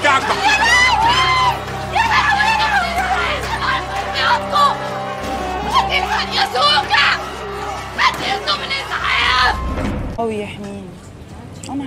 بتاعك ده يا سوكا ما تهزوا من الاسعاف أو يحميني أنا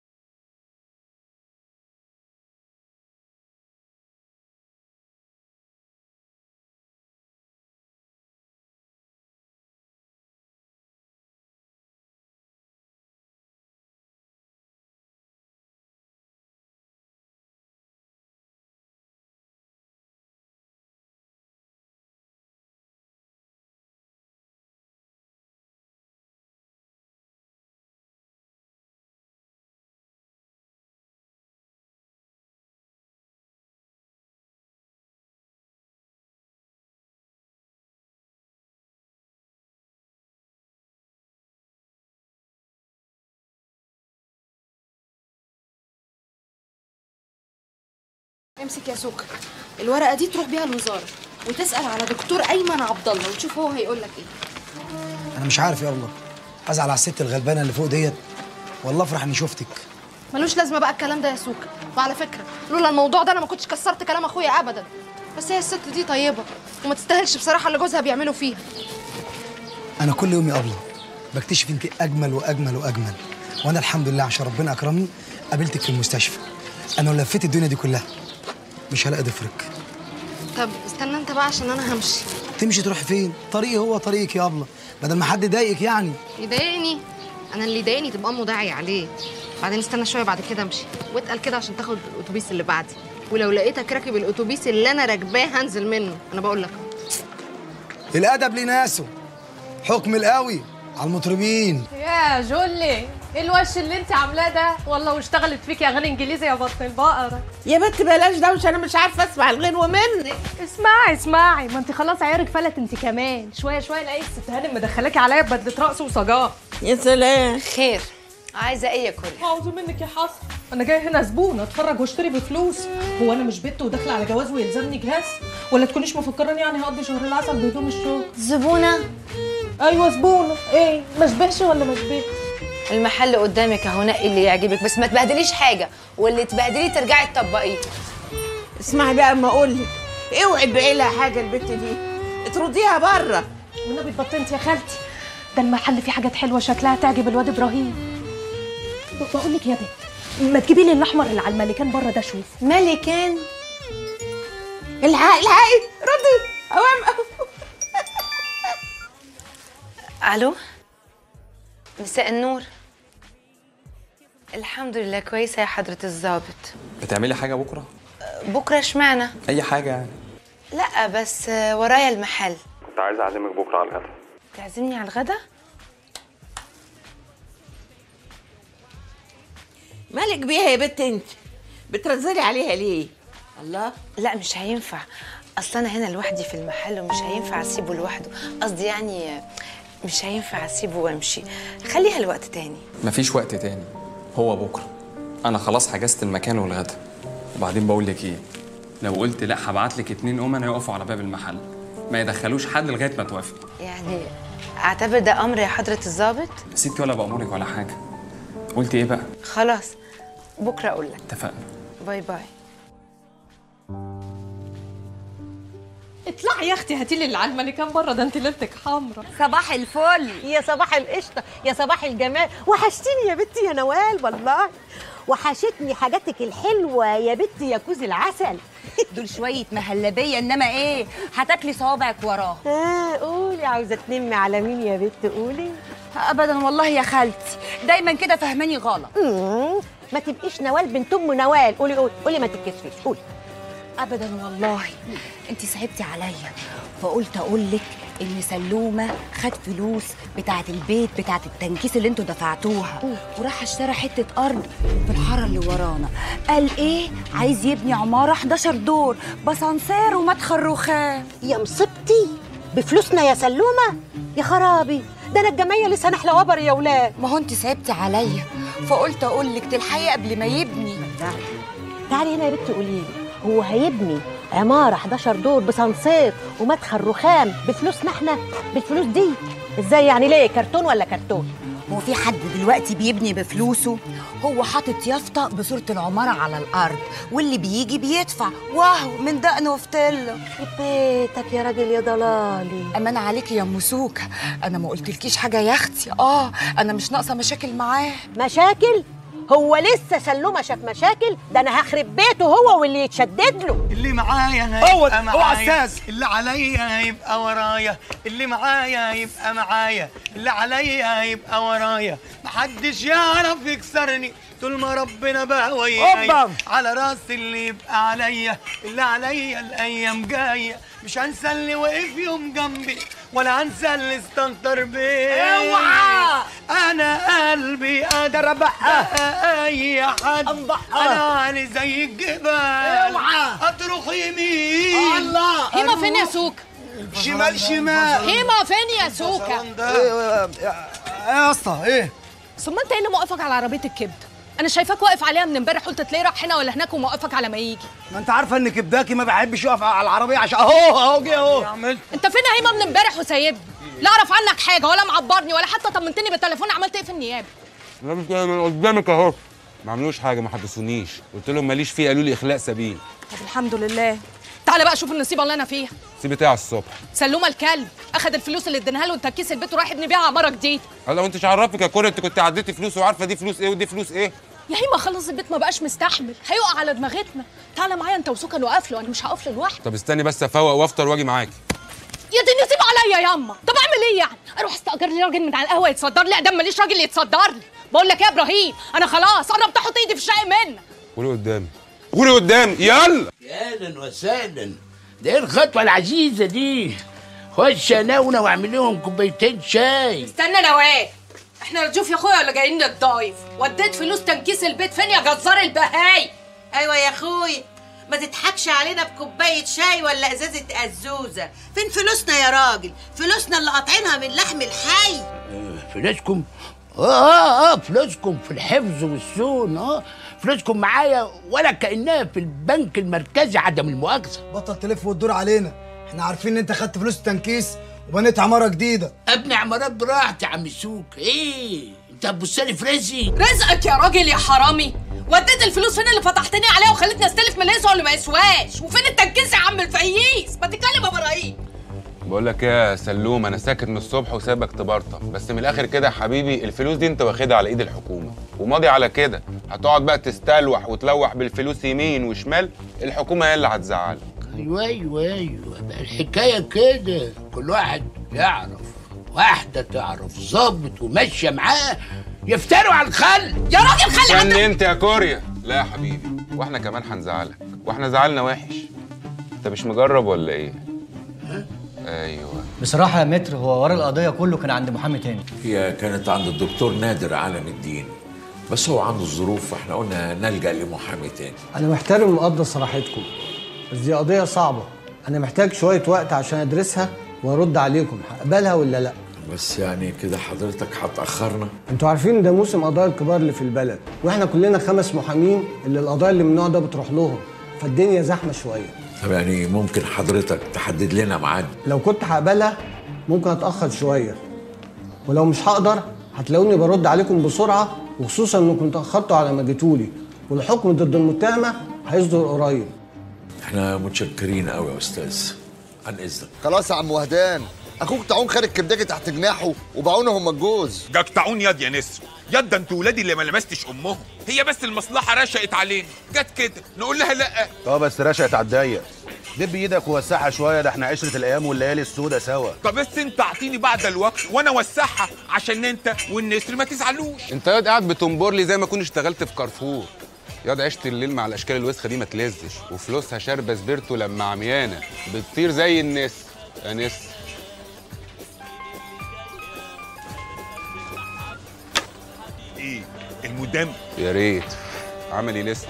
امسك يا سوكا الورقه دي تروح بيها الوزاره وتسال على دكتور ايمن عبد الله وتشوف هو هيقول لك ايه انا مش عارف يا الله ازعل على الست الغلبانه اللي فوق ديت والله افرح اني شفتك ملوش لازمه بقى الكلام ده يا سوكا وعلى فكره لولا الموضوع ده انا ما كنتش كسرت كلام اخويا ابدا بس هي الست دي طيبه وما تستاهلش بصراحه اللي جوزها بيعمله فيها انا كل يوم يا ابله بكتشف انت اجمل واجمل واجمل وانا الحمد لله عشان ربنا اكرمني قابلتك في المستشفى انا لو لفيت الدنيا دي كلها مش هلاقي ضفرك طب استنى انت بقى عشان انا همشي تمشي تروح فين طريقي هو طريقك يا ابله بدل ما حد يضايقك يعني يضايقني انا اللي يضايقني تبقى امه داعي عليه بعدين استنى شويه بعد كده امشي واتقل كده عشان تاخد الاتوبيس اللي بعدي ولو لقيتك راكب الاتوبيس اللي انا راكباه هنزل منه انا بقول لك الادب ليه ناسه حكم القوي على المطربين يا جولي ايه الوش اللي انت عاملاه ده والله واشتغلت فيك اغاني انجليزي يا بطن البقره يا بنت بلاش دوشه انا مش عارفه اسمع الغنوه منك اسمعي اسمعي ما انت خلاص عيارك فلت انت كمان شويه شويه الاقي الست هانم مدخلاكي عليا ببدله رقص وصجاه يا سلام خير عايزه ايه يا كل اعوذ منك يا حسن انا جاي هنا زبون اتفرج واشتري بفلوس هو انا مش بنت وداخله على جواز ويلزمني جهاز ولا تكونيش مفكراني يعني هقضي شهر العسل بهدوم الشغل زبونه ايوه زبونه ايه ما اشبهش ولا ما اشبهش المحل قدامك اهو نقي اللي يعجبك بس ما تبهدليش حاجه واللي تبهدليه ترجعي تطبقيه اسمعي بقى اما اقول لك اوعي تبيعي لها حاجه البت دي اطرديها بره والنبي اتبطنت يا خالتي ده المحل فيه حاجات حلوه شكلها تعجب الواد ابراهيم بقول لك يا بنت ما تجيبي لي الاحمر اللي على الملكان بره ده شوف ملكان الحقي الحقي ردي اوام الو مساء النور الحمد لله كويسه يا حضره الضابط بتعملي حاجة بكرة؟ بكره اشمعنى أي حاجة يعني لا بس ورايا المحل كنت عايز أعزمك بكرة على الغدا تعزمني على الغدا مالك بيها يا بنت انت بترزلي عليها ليه الله لا مش هينفع اصل انا هنا لوحدي في المحل ومش هينفع اسيبه لوحده قصدي يعني مش هينفع اسيبه وامشي خليها لوقت تاني مفيش وقت تاني هو بكرة أنا خلاص حجزت المكان والغدا وبعدين بقول لك إيه لو قلت لا هبعت لك اتنين أمنا يقفوا على باب المحل ما يدخلوش حد لغاية ما توافقي يعني اعتبر ده امر يا حضره الضابط يا ستي ولا بأمرك ولا حاجة قلت إيه بقى؟ خلاص بكره اقول لك اتفقنا باي باي اطلعي يا اختي هاتي لي اللي على الملكان بره ده انت ليلتك حمرا صباح الفل يا صباح القشطه يا صباح الجمال وحشتيني يا بنتي يا نوال والله وحشتني حاجاتك الحلوه يا بنتي يا كوز العسل دول شويه مهلبيه انما ايه هتاكلي صوابعك وراه اه قولي عاوزه تنمي على مين يا بنت قولي ابدا والله يا خالتي دايما كده فهماني غلط مم، ما تبقيش نوال بنت ام نوال قولي قولي قولي ما تتكسفيش قولي ابدا والله انت صعبتي عليا فقلت اقول لك ان سلومه خد فلوس بتاعه البيت بتاعه التنكيس اللي انتوا دفعتوها وراح اشترى حته ارض في الحاره اللي ورانا قال ايه عايز يبني عماره 11 دور باسانسير ومدخل رخام يا مصيبتي بفلوسنا يا سلومه يا خرابي ده انا الجمعيه لسه نحله وبر يا ولاد ما هو انت صعبتي عليا فقلت اقول لك تلحقي قبل ما يبني تعالي هنا يا بنتي قولي لي هو هيبني عماره 11 دور بسانسير ومدخل رخام بفلوسنا احنا بالفلوس دي ازاي يعني ليه كرتون ولا كرتون هو في حد دلوقتي بيبني بفلوسه هو حاطط يافطه بصوره العماره على الارض واللي بيجي بيدفع واو من دقنه وفتله بيتك يا راجل يا ضلالي امان عليكي يا ام سوكه انا ما قلتلكيش حاجه يا اختي اه انا مش ناقصه مشاكل معاه مشاكل هو لسه سلومه شاف مشاكل ده انا هخرب بيته هو واللي يتشدد له اللي معايا هو- هيبقى هو معايا أستاذ. اللي عليا هيبقى ورايا اللي معايا هيبقى معايا اللي عليا هيبقى ورايا محدش يعرف يكسرني طول ما ربنا بقى ويايا هوبا. على راس اللي يبقى عليا اللي عليا الايام جايه مش هنسى اللي وقف يوم جنبي ولا هنسى اللي استنطر بيا اوعى انا قلبي قادر بقى اي حد أنبحها. انا علي زي الجبال اوعى. هتروح يمين الله هيما فين يا سوكا شمال شمال هيما فين يا سوكا يا اسطى ايه ثم انت ايه اللي موقفك على عربيه الكبده انا شايفاك واقف عليها من امبارح قلت تلاقيه راح هنا ولا هناك وموقفك على ما يجي ما انت عارفه ان كبداكي ما بيحبش يقف على العربيه عشان اهو اهو جه اهو انت فين يا هيما من امبارح وسايبني لا اعرف عنك حاجه ولا معبرني ولا حتى طمنتني بالتليفون عملت ايه في النيابه انا كده من قدامك اهو ما عملوش حاجه ما حدثونيش قلت لهم ماليش فيه قالوا لي اخلاء سبيل طب الحمد لله تعالى بقى شوف النصيبه اللي انا فيها سيب بتاع الصبح سلومه الكلب اخد الفلوس اللي اديناها له وتكيس البيت وراح يبني بيها عماره جديده الله وانت مش عرفك يا كورة انت كنت عديتي فلوس وعارفه دي فلوس ايه ودي فلوس ايه يا هيما خلص البيت ما بقاش مستحمل هيقع على دماغتنا تعالى معايا انت وسوكا نوقف له انا مش هقف له لوحدي طب استني بس افوق وافطر واجي معاكي يا دي نسيب عليا ياما طب اعمل ايه يعني اروح استاجر لي راجل من على القهوه يتصدر لي ادام ماليش راجل يتصدر لي بقول لك ايه يا ابراهيم انا خلاص قربت احط ايدي في الشقه منك قولي قدامي قولي قدامي يلا يا اهلا وسهلا ده ايه الخطوه العزيزه دي خش اناونا واعمل لهم كوبايتين شاي استنى نوال احنا رجوف يا اخويا ولا جايين نتضايف وديت فلوس تنكيس البيت فين يا جزار البهاي ايوه يا اخوي ما تضحكش علينا بكوبايه شاي ولا ازازه ازوزه فين فلوسنا يا راجل فلوسنا اللي قاطعينها من لحم الحي فلوسكم اه اه اه فلوسكم في الحفظ والصون اه فلوسكم معايا ولا كانها في البنك المركزي عدم المؤاخذه بطل تلف وتدور علينا احنا عارفين ان انت خدت فلوس التنكيس وبنيت عماره جديده ابني عمارات براحتي يا عم سوق ايه انت هتبص لي في رزقي رزقك يا راجل يا حرامي وديت الفلوس فين اللي فتحتني عليها وخلتني استلف من اللي يسوى واللي ما يسواش وفين التنكيس يا عم الفقيس ما تتكلم يا ابراهيم بقول لك ايه يا سلوم انا ساكت من الصبح وسايبك تبرطع بس من الاخر كده يا حبيبي الفلوس دي انت واخدها على ايد الحكومه وماضي على كده هتقعد بقى تستلوح وتلوح بالفلوس يمين وشمال الحكومه هي اللي هتزعلك ايوه ايوه ايوه بقى الحكايه كده كل واحد يعرف واحده تعرف ظابط وماشيه معاه يفتروا على الخل يا راجل خلي استني انت يا كوريا لا يا حبيبي واحنا كمان هنزعلك واحنا زعلنا وحش انت مش مجرب ولا ايه ايوه بصراحة يا متر هو ورا القضية كله كان عند محامي تاني هي كانت عند الدكتور نادر علم الدين بس هو عنده الظروف فاحنا قلنا نلجأ لمحامي تاني أنا محترم ومقدر صراحتكم بس دي قضية صعبة أنا محتاج شوية وقت عشان أدرسها وأرد عليكم هقبلها ولا لأ بس يعني كده حضرتك هتأخرنا انتوا عارفين ده موسم قضايا الكبار اللي في البلد واحنا كلنا خمس محامين اللي القضايا اللي من النوع ده بتروح لهم فالدنيا زحمه شويه طب يعني ممكن حضرتك تحدد لنا ميعاد لو كنت هقبلها ممكن اتاخر شويه ولو مش هقدر هتلاقوني برد عليكم بسرعه وخصوصا انكم اتاخرتوا على ما جيتولي والحكم ضد المتهمه هيصدر قريب احنا متشكرين قوي يا استاذ عن اذنك خلاص يا عم وهدان اخوك طاعون خارج كبداكي تحت جناحه وبعونه هم الجوز جاك طاعون ياض يا نسر ياض ده انتوا ولادي اللي ما لمستش امهم هي بس المصلحه رشقت علينا جت كده نقول لها لا اه بس رشقت على الضيق دب ايدك ووسعها شويه ده احنا عشره الايام والليالي السوداء سوا طب بس انت اعطيني بعد الوقت وانا اوسعها عشان انت والنسر ما تزعلوش انت ياض قاعد بتنبر لي زي ما كنت اشتغلت في كارفور ياض عشت الليل مع الاشكال الوسخه دي ما تلزش وفلوسها شاربه سبيرتو لما عميانه بتطير زي النسر يا نسر ايه المدام يا ريت عملي لسه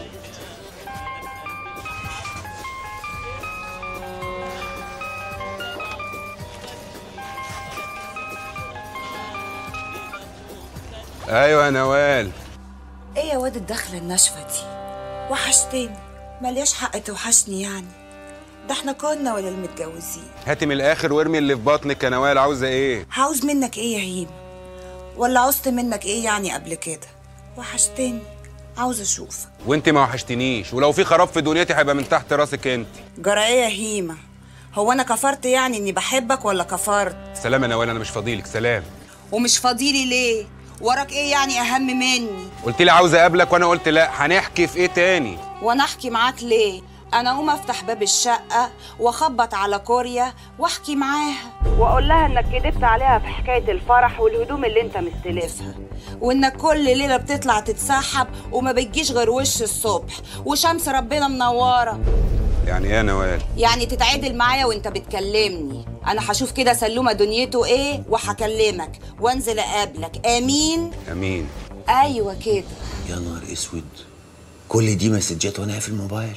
ايوه يا نوال ايه يا واد الدخلة الناشفة دي وحشتني ملياش حق توحشني يعني ده احنا كنا ولا المتجوزين هاتي من الاخر وارمي اللي في بطنك يا نوال عاوزه ايه عاوز منك ايه يا هيم ولا عوزت منك ايه يعني قبل كده وحشتني عاوزه اشوفك وانت ما وحشتنيش ولو في خراب في دنيتي هيبقى من تحت راسك انت جرأية هيمة هو انا كفرت يعني اني بحبك ولا كفرت سلام يا نوال انا مش فاضيلك سلام ومش فاضيلي ليه وراك ايه يعني اهم مني قلت لي عاوز اقابلك وانا قلت لا هنحكي في ايه تاني وانا احكي معاك ليه انا اقوم افتح باب الشقه واخبط على كوريا واحكي معاها واقول لها انك كدبت عليها في حكايه الفرح والهدوم اللي انت مستلفها وانك كل ليله بتطلع تتسحب وما بتجيش غير وش الصبح وشمس ربنا منوره يعني ايه يا نوال يعني تتعدل معايا وانت بتكلمني انا هشوف كده سلومه دنيته ايه وهكلمك وانزل اقابلك امين امين ايوه كده يا نهار اسود كل دي مسجات وانا في الموبايل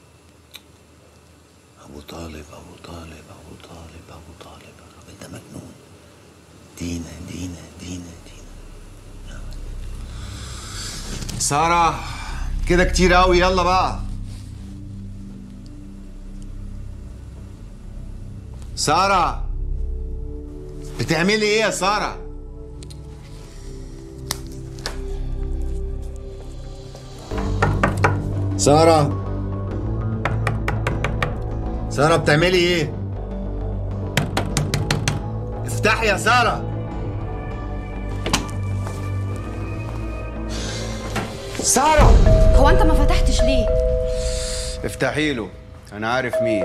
ابو طالب ابو طالب ابو طالب ابو طالب انت مجنون دينا دينا دينا دينا سارة كده كتير قوي يلا بقى سارة بتعملي ايه يا سارة؟ سارة سارة بتعملي ايه؟ افتحي يا سارة سارة هو انت ما فتحتش ليه افتحي له انا عارف مين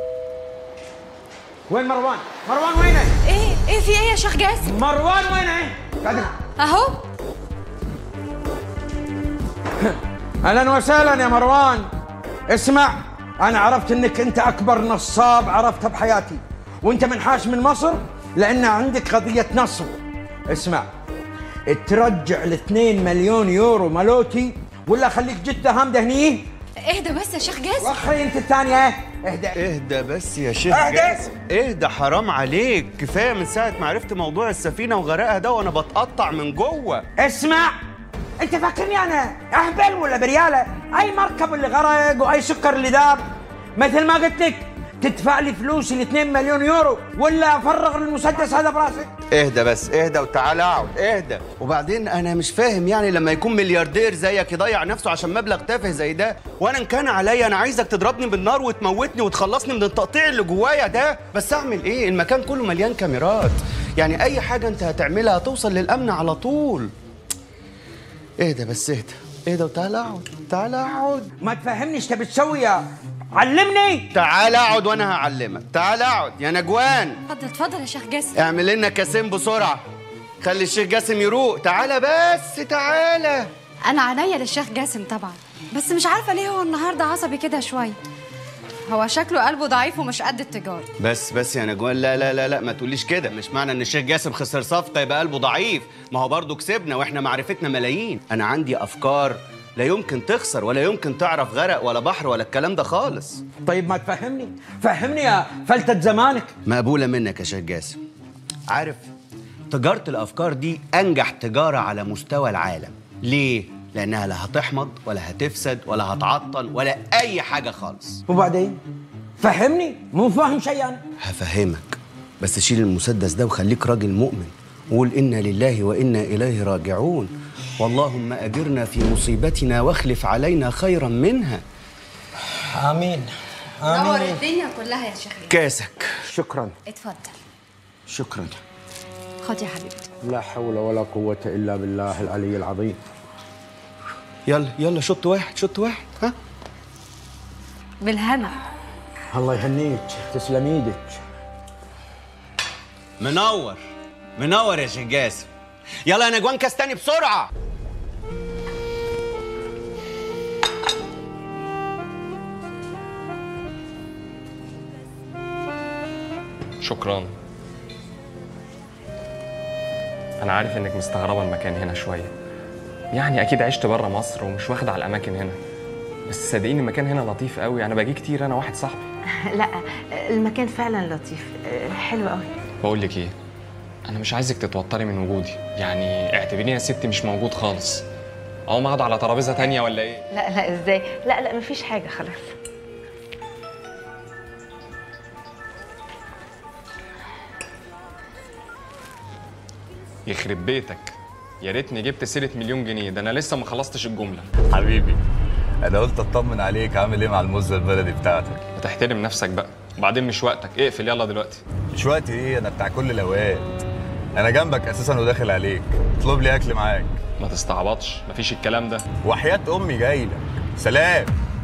وين مروان؟ مروان وينه؟ ايه ايه في ايه يا شيخ جاسم مروان وينه؟ قاعد اهو اهلا وسهلا يا مروان اسمع انا عرفت انك انت اكبر نصاب عرفته بحياتي وانت منحاش من مصر لان عندك قضيه نصب اسمع ترجع ال 2 مليون يورو مالوتي ولا خليك جده هامده هني اهدى بس يا شيخ جاسم واخري انت الثانيه اهدى اهدى بس يا شيخ اهدى. جاسم. اهدى حرام عليك كفايه من ساعه ما عرفت موضوع السفينه وغرقها ده وانا بتقطع من جوه اسمع انت فاكرني انا اهبل ولا برياله اي مركب اللي غرق واي سكر اللي داب مثل ما قلت لك تدفع لي فلوس ال 2 مليون يورو ولا افرغ المسدس هذا براسك اهدى بس اهدى وتعالى اقعد اهدى وبعدين انا مش فاهم يعني لما يكون ملياردير زيك يضيع نفسه عشان مبلغ تافه زي ده وانا ان كان عليا انا عايزك تضربني بالنار وتموتني وتخلصني من التقطيع اللي جوايا ده بس اعمل ايه المكان كله مليان كاميرات يعني اي حاجه انت هتعملها هتوصل للامن على طول اهدى بس اهدى اهدى وتعالى اقعد تعالى اقعد ما تفهمني ايش تبي تسوي يا علمني تعالى اقعد وانا هعلمك تعالى اقعد يا نجوان اتفضل اتفضل يا شيخ جاسم اعمل لنا كاسين بسرعه خلي الشيخ جاسم يروق تعالى بس تعالى انا عينيا للشيخ جاسم طبعا بس مش عارفه ليه هو النهارده عصبي كده شويه هو شكله قلبه ضعيف ومش قد التجاره بس بس يا نجوان لا لا لا لا ما تقوليش كده مش معنى ان الشيخ جاسم خسر صفقه يبقى قلبه ضعيف ما هو برضه كسبنا واحنا معرفتنا ملايين انا عندي افكار لا يمكن تخسر ولا يمكن تعرف غرق ولا بحر ولا الكلام ده خالص طيب ما تفهمني فهمني يا فلتة زمانك مقبوله منك يا شيخ جاسم عارف تجاره الافكار دي انجح تجاره على مستوى العالم ليه لانها لا هتحمض ولا هتفسد ولا هتعطل ولا اي حاجه خالص وبعدين فهمني مو فاهم شيء انا هفهمك بس شيل المسدس ده وخليك راجل مؤمن وقول إنا لله وإنا إليه راجعون واللهم أجرنا في مصيبتنا واخلف علينا خيرا منها امين نور الدنيا كلها يا شيخ جاسم كاسك شكرا اتفضل شكرا خد يا حبيبتي لا حول ولا قوة إلا بالله العلي العظيم يلا يلا شط واحد شط واحد ها بالهنا الله يهنيك تسلم ايدك منور منور يا شيخ جاسم يلا يا نجوان كاس تاني بسرعة شكرا انا عارف انك مستغربه المكان هنا شويه يعني اكيد عشت بره مصر ومش واخده على الاماكن هنا بس صدقيني المكان هنا لطيف قوي انا باجي كتير انا واحد صاحبي لا المكان فعلا لطيف حلو قوي بقول لك ايه انا مش عايزك تتوتري من وجودي يعني اعتبريني يا ستي مش موجود خالص اقوم اقعد على ترابيزه تانية ولا ايه لا لا ازاي لا لا مفيش حاجه خلاص يخرب بيتك يا ريتني جبت سيره مليون جنيه ده انا لسه ما خلصتش الجمله حبيبي انا قلت اطمن عليك عامل ايه مع المزه البلدي بتاعتك ما تحترم نفسك بقى وبعدين مش وقتك اقفل يلا دلوقتي مش وقت ايه انا بتاع كل الاوقات انا جنبك اساسا وداخل عليك اطلب لي اكل معاك ما تستعبطش مفيش الكلام ده وحياه امي جاي لك سلام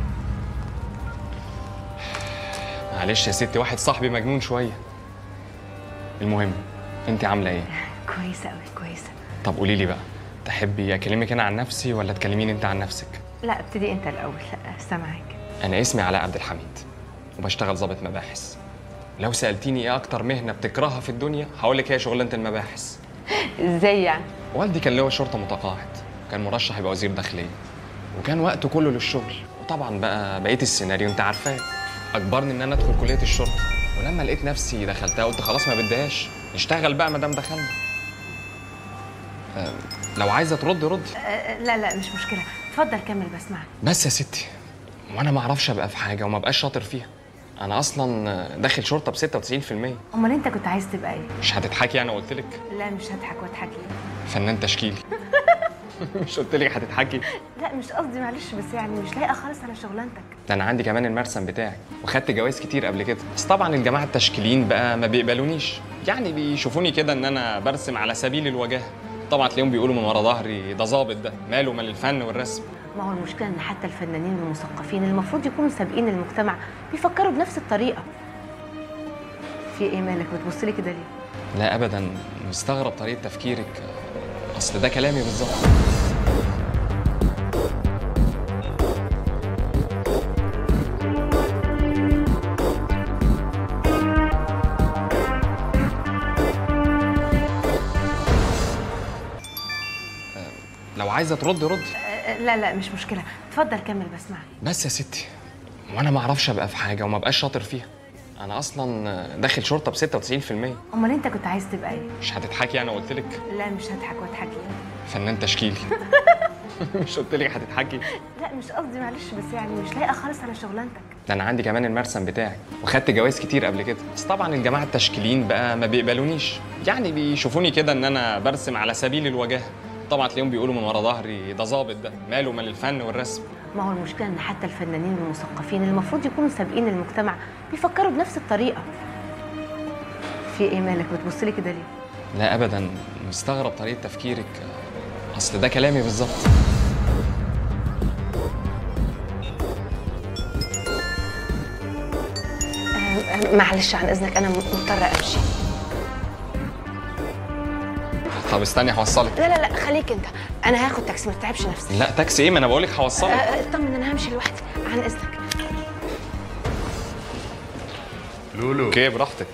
معلش يا ستي واحد صاحبي مجنون شويه المهم انت عامله ايه كويسه قوي كويسه طب قولي لي بقى تحبي اكلمك انا عن نفسي ولا تكلميني انت عن نفسك لا ابتدي انت الاول لا سامعك انا اسمي علاء عبد الحميد وبشتغل ضابط مباحث لو سالتيني ايه اكتر مهنه بتكرهها في الدنيا هقول لك هي شغلانه المباحث ازاي يعني والدي كان لواء شرطه متقاعد كان مرشح يبقى وزير داخليه وكان وقته كله للشغل وطبعا بقى بقيه السيناريو انت عارفاه اجبرني ان انا ادخل كليه الشرطه ولما لقيت نفسي دخلتها قلت خلاص ما بديهاش نشتغل بقى ما دام دخلنا آه، لو عايزه تردي ردي أه لا لا مش مشكله اتفضل كمل بسمعك بس يا ستي وانا ما اعرفش ابقى في حاجه وما بقاش شاطر فيها انا اصلا داخل شرطه ب 96% امال انت كنت عايز تبقى ايه مش هتضحكي انا قلت لك لا مش هضحك واضحك ليه فنان تشكيلي مش قلت لك هتضحكي لا مش قصدي معلش بس يعني مش لايقه خالص على شغلانتك ده انا عندي كمان المرسم بتاعي وخدت جوائز كتير قبل كده بس طبعا الجماعه التشكيليين بقى ما بيقبلونيش يعني بيشوفوني كده ان انا برسم على سبيل الوجاهه طبعا تلاقيهم بيقولوا من ورا ظهري ده ظابط ده ماله مال الفن والرسم ما هو المشكله ان حتى الفنانين والمثقفين المفروض يكونوا سابقين المجتمع بيفكروا بنفس الطريقه في ايه مالك بتبص لي كده ليه لا ابدا مستغرب طريقه تفكيرك اصل ده كلامي بالظبط لو عايزه تردي ردي أه لا لا مش مشكله اتفضل كمل بسمعك بس يا ستي وانا ما اعرفش ابقى في حاجه وما بقاش شاطر فيها انا اصلا داخل شرطه ب 96% امال انت كنت عايز تبقى ايه مش هتضحكي انا قلت لك لا مش هضحك واضحك ليه فنان تشكيلي مش قلت لك هتضحكي لا مش قصدي معلش بس يعني مش لايقه خالص على شغلانتك ده انا عندي كمان المرسم بتاعي وخدت جوائز كتير قبل كده بس طبعا الجماعه التشكيليين بقى ما بيقبلونيش يعني بيشوفوني كده ان انا برسم على سبيل الوجاهه طبعا تلاقيهم بيقولوا من ورا ظهري ده ظابط ده ماله مال الفن والرسم ما هو المشكله ان حتى الفنانين والمثقفين المفروض يكونوا سابقين المجتمع بيفكروا بنفس الطريقه في ايه مالك بتبص لي كده ليه لا ابدا مستغرب طريقه تفكيرك اصل ده كلامي بالظبط أه أه معلش عن اذنك انا مضطره امشي طب استني هوصلك لا لا لا خليك انت انا هاخد تاكسي ما تتعبش نفسك لا تاكسي ايه ما انا بقول لك أه، هوصلك أه، اطمن انا همشي لوحدي عن اذنك لولو اوكي براحتك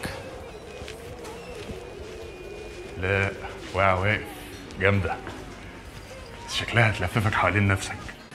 لا واقع واقف جامده شكلها هتلففك حوالين نفسك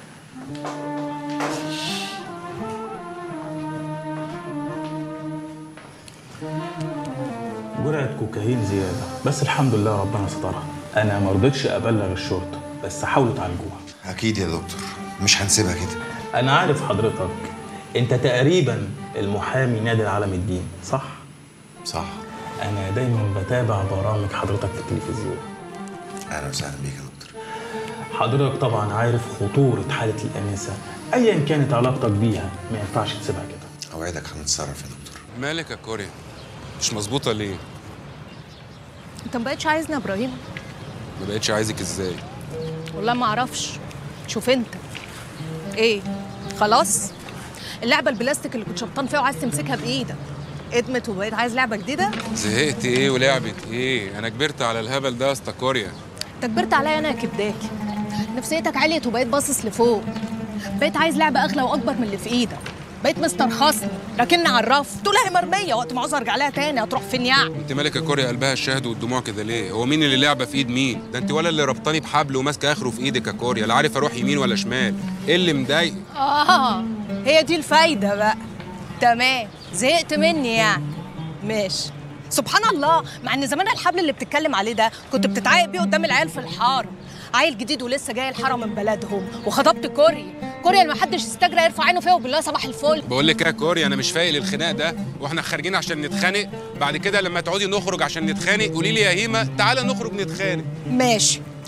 جرعة كوكايين زيادة بس الحمد لله ربنا سترها أنا ما رضيتش أبلغ الشرطة بس حاولوا تعالجوها اكيد يا دكتور مش هنسيبها كده أنا عارف حضرتك أنت تقريبا المحامي نادر علم الدين صح؟ صح أنا دايما بتابع برامج حضرتك في التلفزيون اهلا وسهلا بيك يا دكتور حضرتك طبعا عارف خطورة حالة الأنسة أيا كانت علاقتك بيها ما ينفعش تسيبها كده اوعدك هنتصرف يا دكتور مالك يا كوريا مش مظبوطه ليه انت مبقتش عايزني يا ابراهيم ما بقتش عايزك ازاي والله ما اعرفش شوف انت ايه خلاص اللعبه البلاستيك اللي كنت شبطان فيها وعايز تمسكها بايدك ادمت وبقيت عايز لعبه جديده زهقت ايه ولعبه ايه انا كبرت على الهبل ده يا اسطى كوريا انت كبرت عليا انا يا كبداكي نفسيتك عليت وبقيت باصص لفوق بقيت عايز لعبه اغلى واكبر من اللي في ايدك بقيت مسترخصني راكني على الرف تقول هي مرميه وقت ما عاوز ارجع لها تاني هتروح فين يعني انت مالك يا كوريا قلبها الشهد والدموع كده ليه هو مين اللي لعبه في ايد مين ده انت ولا اللي ربطاني بحبل وماسكه اخره في ايدك يا كوريا لا عارف اروح يمين ولا شمال ايه اللي مضايق اه هي دي الفايده بقى تمام زهقت مني يعني ماشي سبحان الله مع ان زمان الحبل اللي بتتكلم عليه ده كنت بتتعايق بيه قدام العيال في الحاره عيل جديد ولسه جاي الحاره من بلدهم وخطبت كوريا كوريا اللي محدش يستجرى يرفع عينه فيها وبالله صباح الفل بقول لك ايه يا كوريا انا مش فايق للخناق ده واحنا خارجين عشان نتخانق بعد كده لما تعودي نخرج عشان نتخانق قولي لي يا هيمه تعالى نخرج نتخانق ماشي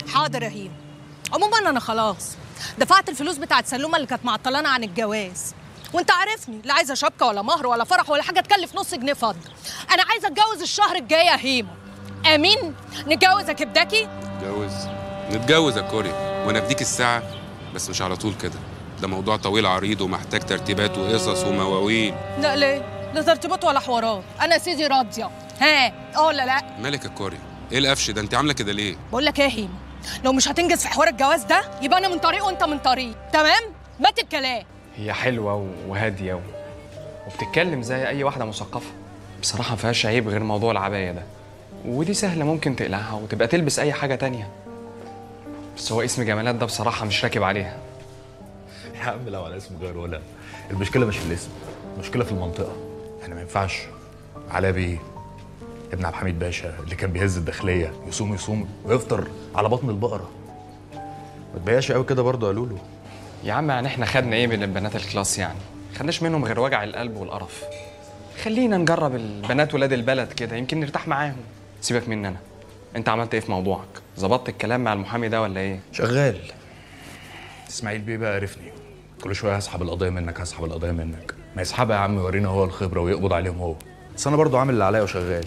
حاضر يا هيم عموما انا خلاص دفعت الفلوس بتاعت سلومه اللي كانت معطلانه عن الجواز وانت عارفني لا عايزه شبكه ولا مهر ولا فرح ولا حاجه تكلف نص جنيه فضل انا عايزه اتجوز الشهر الجاي يا هيمو امين نتجوز يا كبدكي نتجوز نتجوز يا كوري وانا افديك الساعه بس مش على طول كده ده موضوع طويل عريض ومحتاج ترتيبات وقصص ومواويل لا ليه لا ترتيبات ولا حوارات انا يا سيدي راضيه ها اه ولا لا مالك يا كوري ايه القفش ده انت عامله كده ليه بقول لك ايه يا هيمو لو مش هتنجز في حوار الجواز ده يبقى انا من طريق وانت من طريق تمام مات الكلام هي حلوة و- وهادية و... وبتتكلم زي أي واحدة مثقفة بصراحة ما فيهاش عيب غير موضوع العباية ده ودي سهلة ممكن تقلعها وتبقى تلبس أي حاجة تانية بس هو اسم جمالات ده بصراحة مش راكب عليها يا عم لو على اسم غير ولا المشكله مش في الاسم المشكله في المنطقه احنا ما ينفعش علاء بيه ابن عبد الحميد باشا اللي كان بيهز الداخليه يصوم يصوم ويفطر على بطن البقره ما تبياش قوي كده برضه يا لولو يا عم يعني احنا خدنا ايه من البنات الكلاس يعني خدناش منهم غير وجع القلب والقرف خلينا نجرب البنات ولاد البلد كده يمكن نرتاح معاهم سيبك مني انا انت عملت ايه في موضوعك ظبطت الكلام مع المحامي ده ولا ايه شغال اسماعيل بيه بقى عرفني كل شويه هسحب القضيه منك هسحب القضيه منك ما يسحبها يا عم يورينا هو الخبره ويقبض عليهم هو بس انا برضه عامل اللي عليا وشغال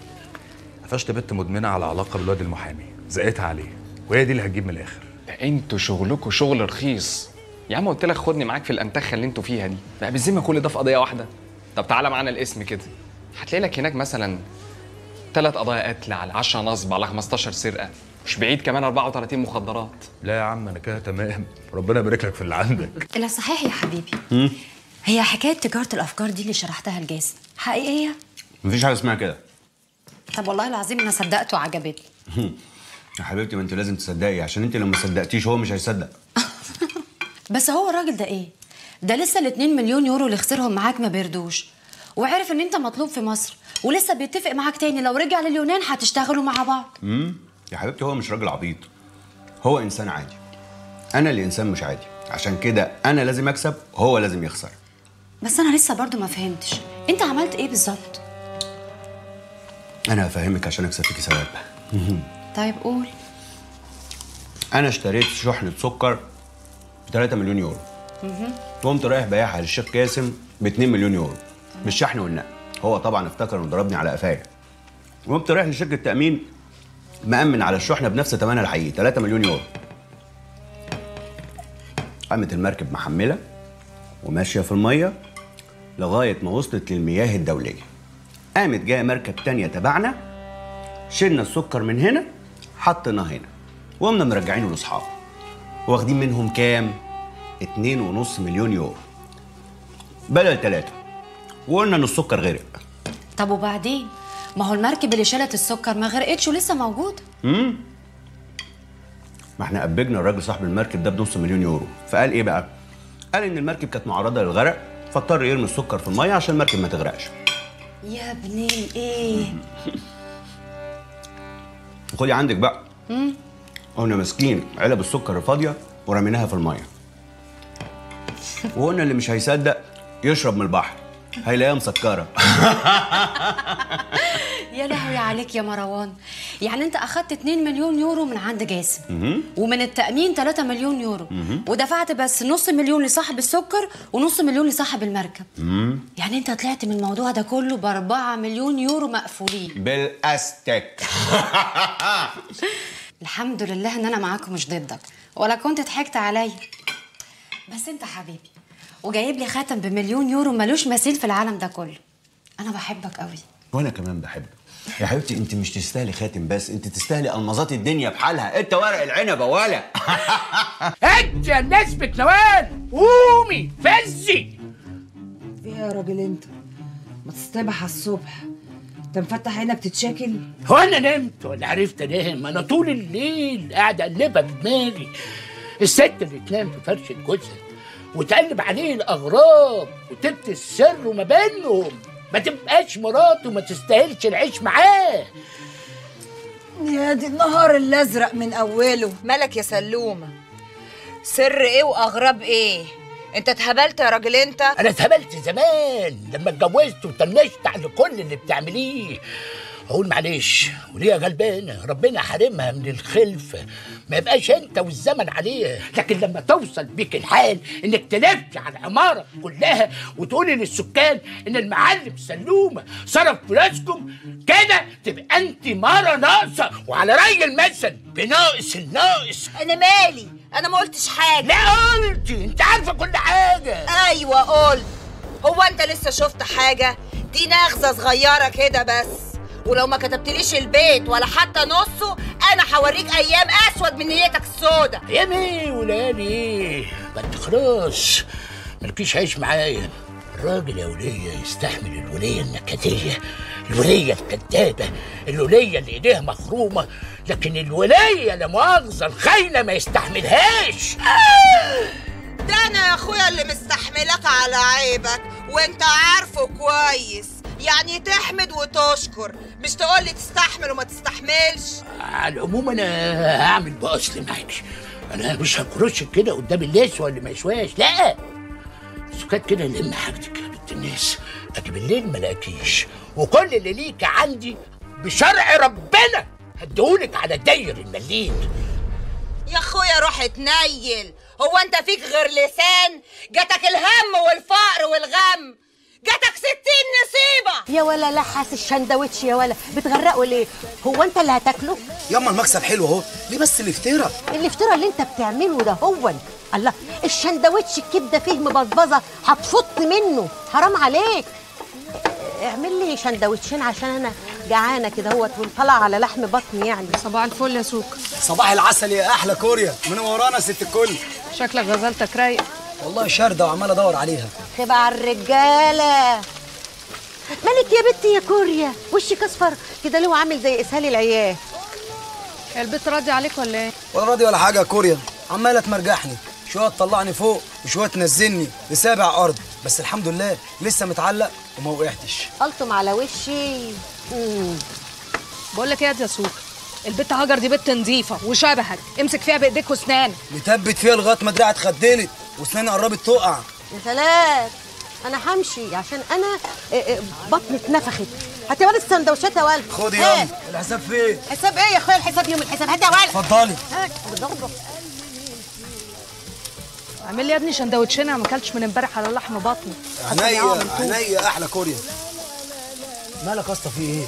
قفشت بنت مدمنه على علاقه بالواد المحامي زقيتها عليه وهي دي اللي هتجيب من الاخر ده انتوا شغلكوا شغل رخيص يا عم قلت لك خدني معاك في الانتخه اللي انتوا فيها دي بقى بالذمه كل ده في قضيه واحده طب تعالى معانا الاسم كده هتلاقي لك هناك مثلا ثلاث قضايا قتل على 10 نصب على 15 سرقه مش بعيد كمان 34 مخدرات لا يا عم انا كده تمام ربنا يبارك لك في اللي عندك لا صحيح يا حبيبي هي حكايه تجاره الافكار دي اللي شرحتها لجاسم حقيقيه مفيش حاجه اسمها كده طب والله العظيم انا صدقت وعجبتني يا حبيبتي ما انت لازم تصدقي عشان انت لو ما صدقتيش هو مش هيصدق بس هو الراجل ده ايه ده لسه ال 2 مليون يورو اللي خسرهم معاك ما بيردوش وعرف ان انت مطلوب في مصر ولسه بيتفق معاك تاني لو رجع لليونان هتشتغلوا مع بعض امم يا حبيبتي هو مش راجل عبيط هو انسان عادي انا اللي انسان مش عادي عشان كده انا لازم اكسب وهو لازم يخسر بس انا لسه برضو ما فهمتش انت عملت ايه بالظبط انا هفهمك عشان اكسب فيكي ثواب طيب قول انا اشتريت شحنه سكر ب 3 مليون يورو مهم. قمت رايح بايعها للشيخ قاسم ب 2 مليون يورو بالشحن والنقل هو طبعا افتكر انه ضربني على قفايا وقمت رايح لشركه تامين مأمن على الشحنه بنفس ثمنها الحقيقي 3 مليون يورو قامت المركب محمله وماشيه في الميه لغايه ما وصلت للمياه الدوليه قامت جايه مركب تانية تبعنا شلنا السكر من هنا حطيناه هنا وقمنا مرجعينه لاصحابه واخدين منهم كام؟ اتنين ونص مليون يورو بدل تلاتة وقلنا ان السكر غرق طب وبعدين ما هو المركب اللي شالت السكر ما غرقتش ولسه موجوده امم ما احنا قبجنا الراجل صاحب المركب ده بنص مليون يورو فقال ايه بقى؟ قال ان المركب كانت معرضه للغرق فاضطر يرمي السكر في الميه عشان المركب ما تغرقش يا ابني الايه خدي عندك بقى مم. قلنا ماسكين علب السكر الفاضيه ورميناها في الميه وقلنا اللي مش هيصدق يشرب من البحر هيلاقيها مسكره يا لهوي عليك يا مروان يعني انت اخدت 2 مليون يورو من عند جاسم مهم. ومن التأمين 3 مليون يورو مهم. ودفعت بس نص مليون لصاحب السكر ونص مليون لصاحب المركب مم. يعني انت طلعت من الموضوع ده كله ب 4 مليون يورو مقفولين بالاستك الحمد لله ان انا معاك ومش ضدك ولا كنت ضحكت عليا بس انت حبيبي وجايب لي خاتم بمليون يورو ملوش مثيل في العالم ده كله انا بحبك قوي وانا كمان بحبك يا حبيبتي انت مش تستاهلي خاتم بس انت تستاهلي المظات الدنيا بحالها انت ورق العنب ولا انت يا نسبة نوال قومي فزي ايه يا راجل انت ما تصطبح على الصبح انت مفتح عينك تتشاكل هو انا نمت ولا عرفت انام انا طول الليل قاعد اقلبها بدماغي الست اللي تنام في فرشه جوزها وتقلب عليه الاغراب وتبكي السر ما بينهم ما تبقاش مراته وما تستاهلش العيش معاه يا دي النهار الازرق من اوله مالك يا سلومة سر ايه واغراب ايه انت اتهبلت يا راجل انت انا اتهبلت زمان لما اتجوزت وطنشت على كل اللي بتعمليه اقول معلش وليها غلبانه ربنا حارمها من الخلفه ما يبقاش انت والزمن عليها لكن لما توصل بيك الحال انك تلف على العماره كلها وتقولي للسكان ان المعلم سلومه صرف فلوسكم كده تبقى انت مره ناقصه وعلى راي المثل بناقص الناقص انا مالي انا ما قلتش حاجه لا قلتي انت عارفه كل حاجه ايوه قلت هو انت لسه شفت حاجه دي نغزه صغيره كده بس ولو ما كتبتليش البيت ولا حتى نصه انا هوريك ايام اسود من نيتك السودا ايام ايه وليالي ايه ما انت خلاص مالكيش عيش معايا الراجل يا ولية يستحمل الولية النكدية الولية الكدابة الولية اللي ايديها مخرومة لكن الولية لا مؤاخذة الخاينة ما يستحملهاش ده انا يا اخويا اللي مستحملك على عيبك وانت عارفه كويس يعني تحمد وتشكر مش تقولي تستحمل وما تستحملش على العموم انا هعمل باصل معاكي انا مش هكرشك كده قدام النسوة اللي ما يسواش لا سكات كده لم حاجتك يا بنت الناس اجي بالليل ما لاقيش وكل اللي ليك عندي بشرع ربنا هديهولك على الداير المليل يا اخويا روح اتنيل هو انت فيك غير لسان جاتك الهم والفقر والغم جاتك ستين نصيبة يا ولا لحس الشندوتش يا ولا بتغرقوا ليه هو انت اللي هتاكله ياما المكسب حلو اهو ليه بس الافتراء الافتراء اللي انت بتعمله ده هو الله الشندوتش الكبده فيه مبظبظه هتفط منه حرام عليك اعمل لي شندوتشين عشان انا جعانه كده هوت وطلع على لحم بطني يعني صباح الفل يا سوق صباح العسل يا احلى كوريا من ورانا ست الكل شكلك غزلتك رايق والله شارده وعمال ادور عليها خيب على الرجاله مالك يا بنتي يا كوريا وشك اصفر كده ليه عامل زي اسهال العيال البيت راضي عليك ولا ايه ولا راضي ولا حاجه يا كوريا عماله تمرجحني شويه تطلعني فوق وشويه تنزلني لسابع ارض بس الحمد لله لسه متعلق وما وقعتش قلتم على وشي مم. بقول لك ايه يا سوق البت هاجر دي بنت نظيفه وشبهك امسك فيها بايديك واسنانك متبت فيها لغايه ما دراعي اتخدلت واسناني قربت تقع يا سلام انا همشي عشان انا آه، آه، بطني اتنفخت هاتي ولد السندوتشات يا ولد خد إيه؟ يا الحساب فين حساب ايه يا اخويا الحساب يوم الحساب هات يا ولد اتفضلي هات بضربك اعمل لي يا ابني شندوتشين انا ما اكلتش من امبارح على لحم بطني عينيا عينيا احلى كوريا مالك يا اسطى في ايه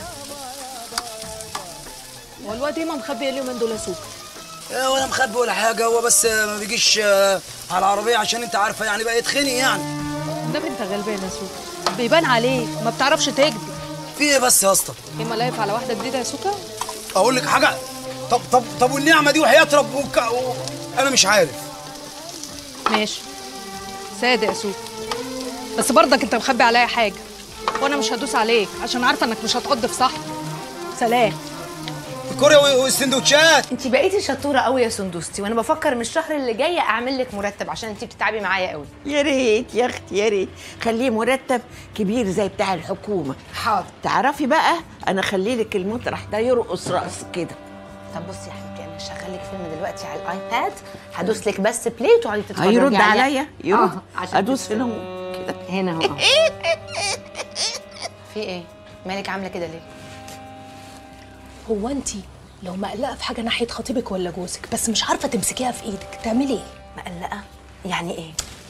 هو الواد ايه ما مخبي ايه اليومين دول يا سوق إيه ولا مخبي ولا حاجه هو بس ما بيجيش آه، على العربيه عشان انت عارفه يعني بقى يتخنق يعني ده انت غلبان يا سوق بيبان عليك ما بتعرفش تكذب في ايه بس يا اسطى ايه ما لايف على واحده جديده يا سوكا اقول لك حاجه طب طب طب والنعمه دي وحياه ربك و... انا مش عارف ماشي صادق يا سوق بس برضك انت مخبي عليا حاجه وانا مش هدوس عليك عشان عارفه انك مش هتقض في صح سلام الكوريا والسندوتشات انت بقيتي شطوره قوي يا سندوستي وانا بفكر من الشهر اللي جاي اعمل لك مرتب عشان انت بتتعبي معايا قوي يا ريت يا اختي يا ريت خليه مرتب كبير زي بتاع الحكومه حاضر تعرفي بقى انا خلي لك المطرح ده يرقص رقص كده طب بصي يا حبيبتي انا هشغل لك فيلم دلوقتي على الايباد هدوس لك بس بلاي وتقعدي تتفرجي هيرد عليه. عليا يرد اه عشان ادوس تتفرجي. هنا كده هنا اهو في ايه مالك عامله كده ليه هو انت لو مقلقه في حاجه ناحيه خطيبك ولا جوزك بس مش عارفه تمسكيها في ايدك تعملي ايه مقلقه يعني ايه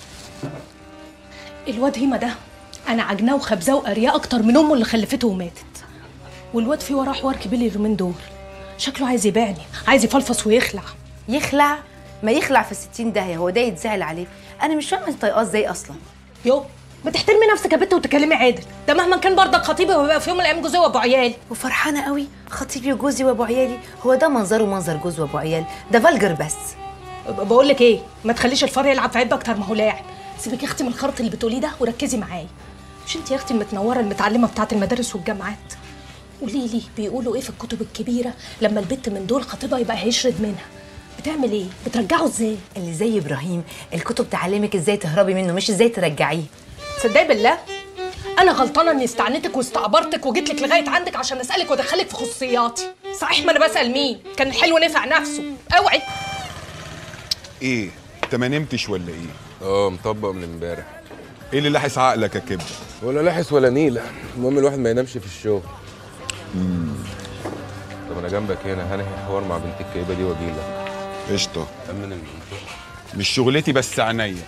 الواد هيما ده انا عجناه وخبزاه وقرياه اكتر من امه اللي خلفته وماتت والواد في وراه حوار كبير اليومين دول شكله عايز يبيعني عايز يفلفص ويخلع يخلع ما يخلع في الستين داهيه هو ده يتزعل عليه انا مش فاهمه انت طايقاه ازاي اصلا يو ما تحترمي نفسك يا بنت وتكلمي عادل ده مهما كان برضك خطيبي ويبقى في يوم من الايام جوزي وابو عيال وفرحانه قوي خطيبي وجوزي وابو عيالي هو ده منظره منظر جوز وابو عيال ده فالجر بس بقول لك ايه ما تخليش الفار يلعب في عيب اكتر ما هو لاعب سيبك يا اختي من الخرط اللي بتقوليه ده وركزي معايا مش انت يا اختي المتنوره المتعلمه بتاعه المدارس والجامعات قولي لي بيقولوا ايه في الكتب الكبيره لما البت من دول خطيبها يبقى هيشرد منها بتعمل ايه بترجعه ازاي اللي زي ابراهيم الكتب تعلمك ازاي تهربي منه مش ازاي ترجعيه تصدقي بالله انا غلطانه اني استعنتك واستعبرتك وجيت لك لغايه عندك عشان اسالك وادخلك في خصوصياتي صحيح ما انا بسال مين كان الحلو نفع نفسه اوعي ايه انت ما نمتش ولا ايه اه مطبق من امبارح ايه اللي لاحس عقلك يا كبده ولا لاحس ولا نيله المهم الواحد ما ينامش في الشغل طب انا جنبك هنا هنهي حوار مع بنت الكئيبه دي واجيلك قشطه امن المنطقه مش شغلتي بس عينيا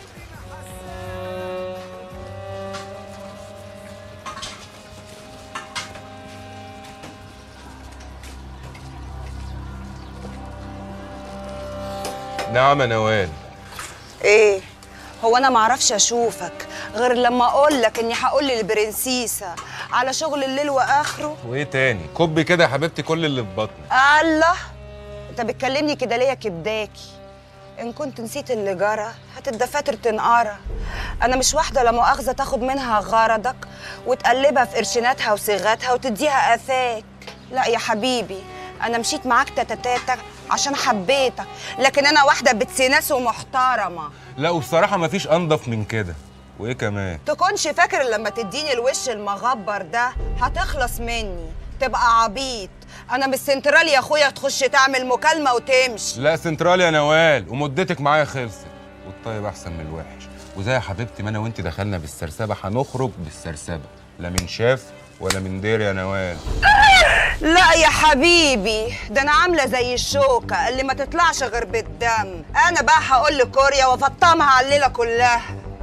نعم يا نوال ايه هو انا معرفش اشوفك غير لما اقول لك اني هقول للبرنسيسه على شغل الليل واخره وايه تاني كبي كده يا حبيبتي كل اللي في بطني الله انت بتكلمني كده ليه يا كبداكي ان كنت نسيت اللي جرى هات الدفاتر تنقرا انا مش واحده لا مؤاخذه تاخد منها غرضك وتقلبها في قرشيناتها وصيغاتها وتديها اثاك لا يا حبيبي انا مشيت معاك تتاتا عشان حبيتك لكن انا واحده بتسيناس ومحترمه لا وبصراحه مفيش انضف من كده وايه كمان تكونش فاكر لما تديني الوش المغبر ده هتخلص مني تبقى عبيط انا مش سنترال يا اخويا تخش تعمل مكالمه وتمشي لا سنترال يا نوال ومدتك معايا خلصت والطيب احسن من الوحش وزي يا حبيبتي ما انا وانت دخلنا بالسرسبه هنخرج بالسرسبه لا من شاف ولا من دير يا نوال لا يا حبيبي ده انا عامله زي الشوكه اللي ما تطلعش غير بالدم انا بقى هقول لكوريا وافطمها على الليله كلها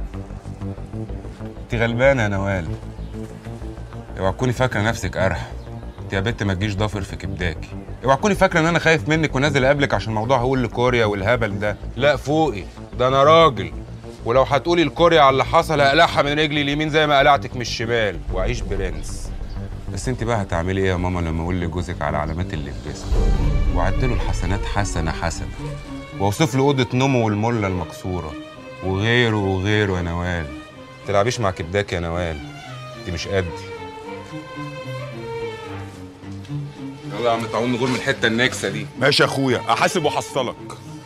انت غلبانه يا نوال اوعى تكوني فاكره نفسك قرح انت يا بت ما تجيش ضافر في كبداكي اوعى تكوني فاكره ان انا خايف منك ونازل اقابلك عشان موضوع هقول لكوريا والهبل ده لا فوقي ده انا راجل ولو هتقولي لكوريا على اللي حصل هقلعها من رجلي اليمين زي ما قلعتك من الشمال واعيش برنس بس انت بقى هتعملي ايه يا ماما لما اقول لجوزك على علامات اللباسه وعدله الحسنات حسنه حسنه واوصف له اوضه نومه والمله المكسوره وغيره وغيره يا نوال تلعبيش مع كبداك يا نوال انت مش قدي يلا يا عم تعالوا نغور من الحته النكسه دي ماشي يا اخويا احاسب واحصلك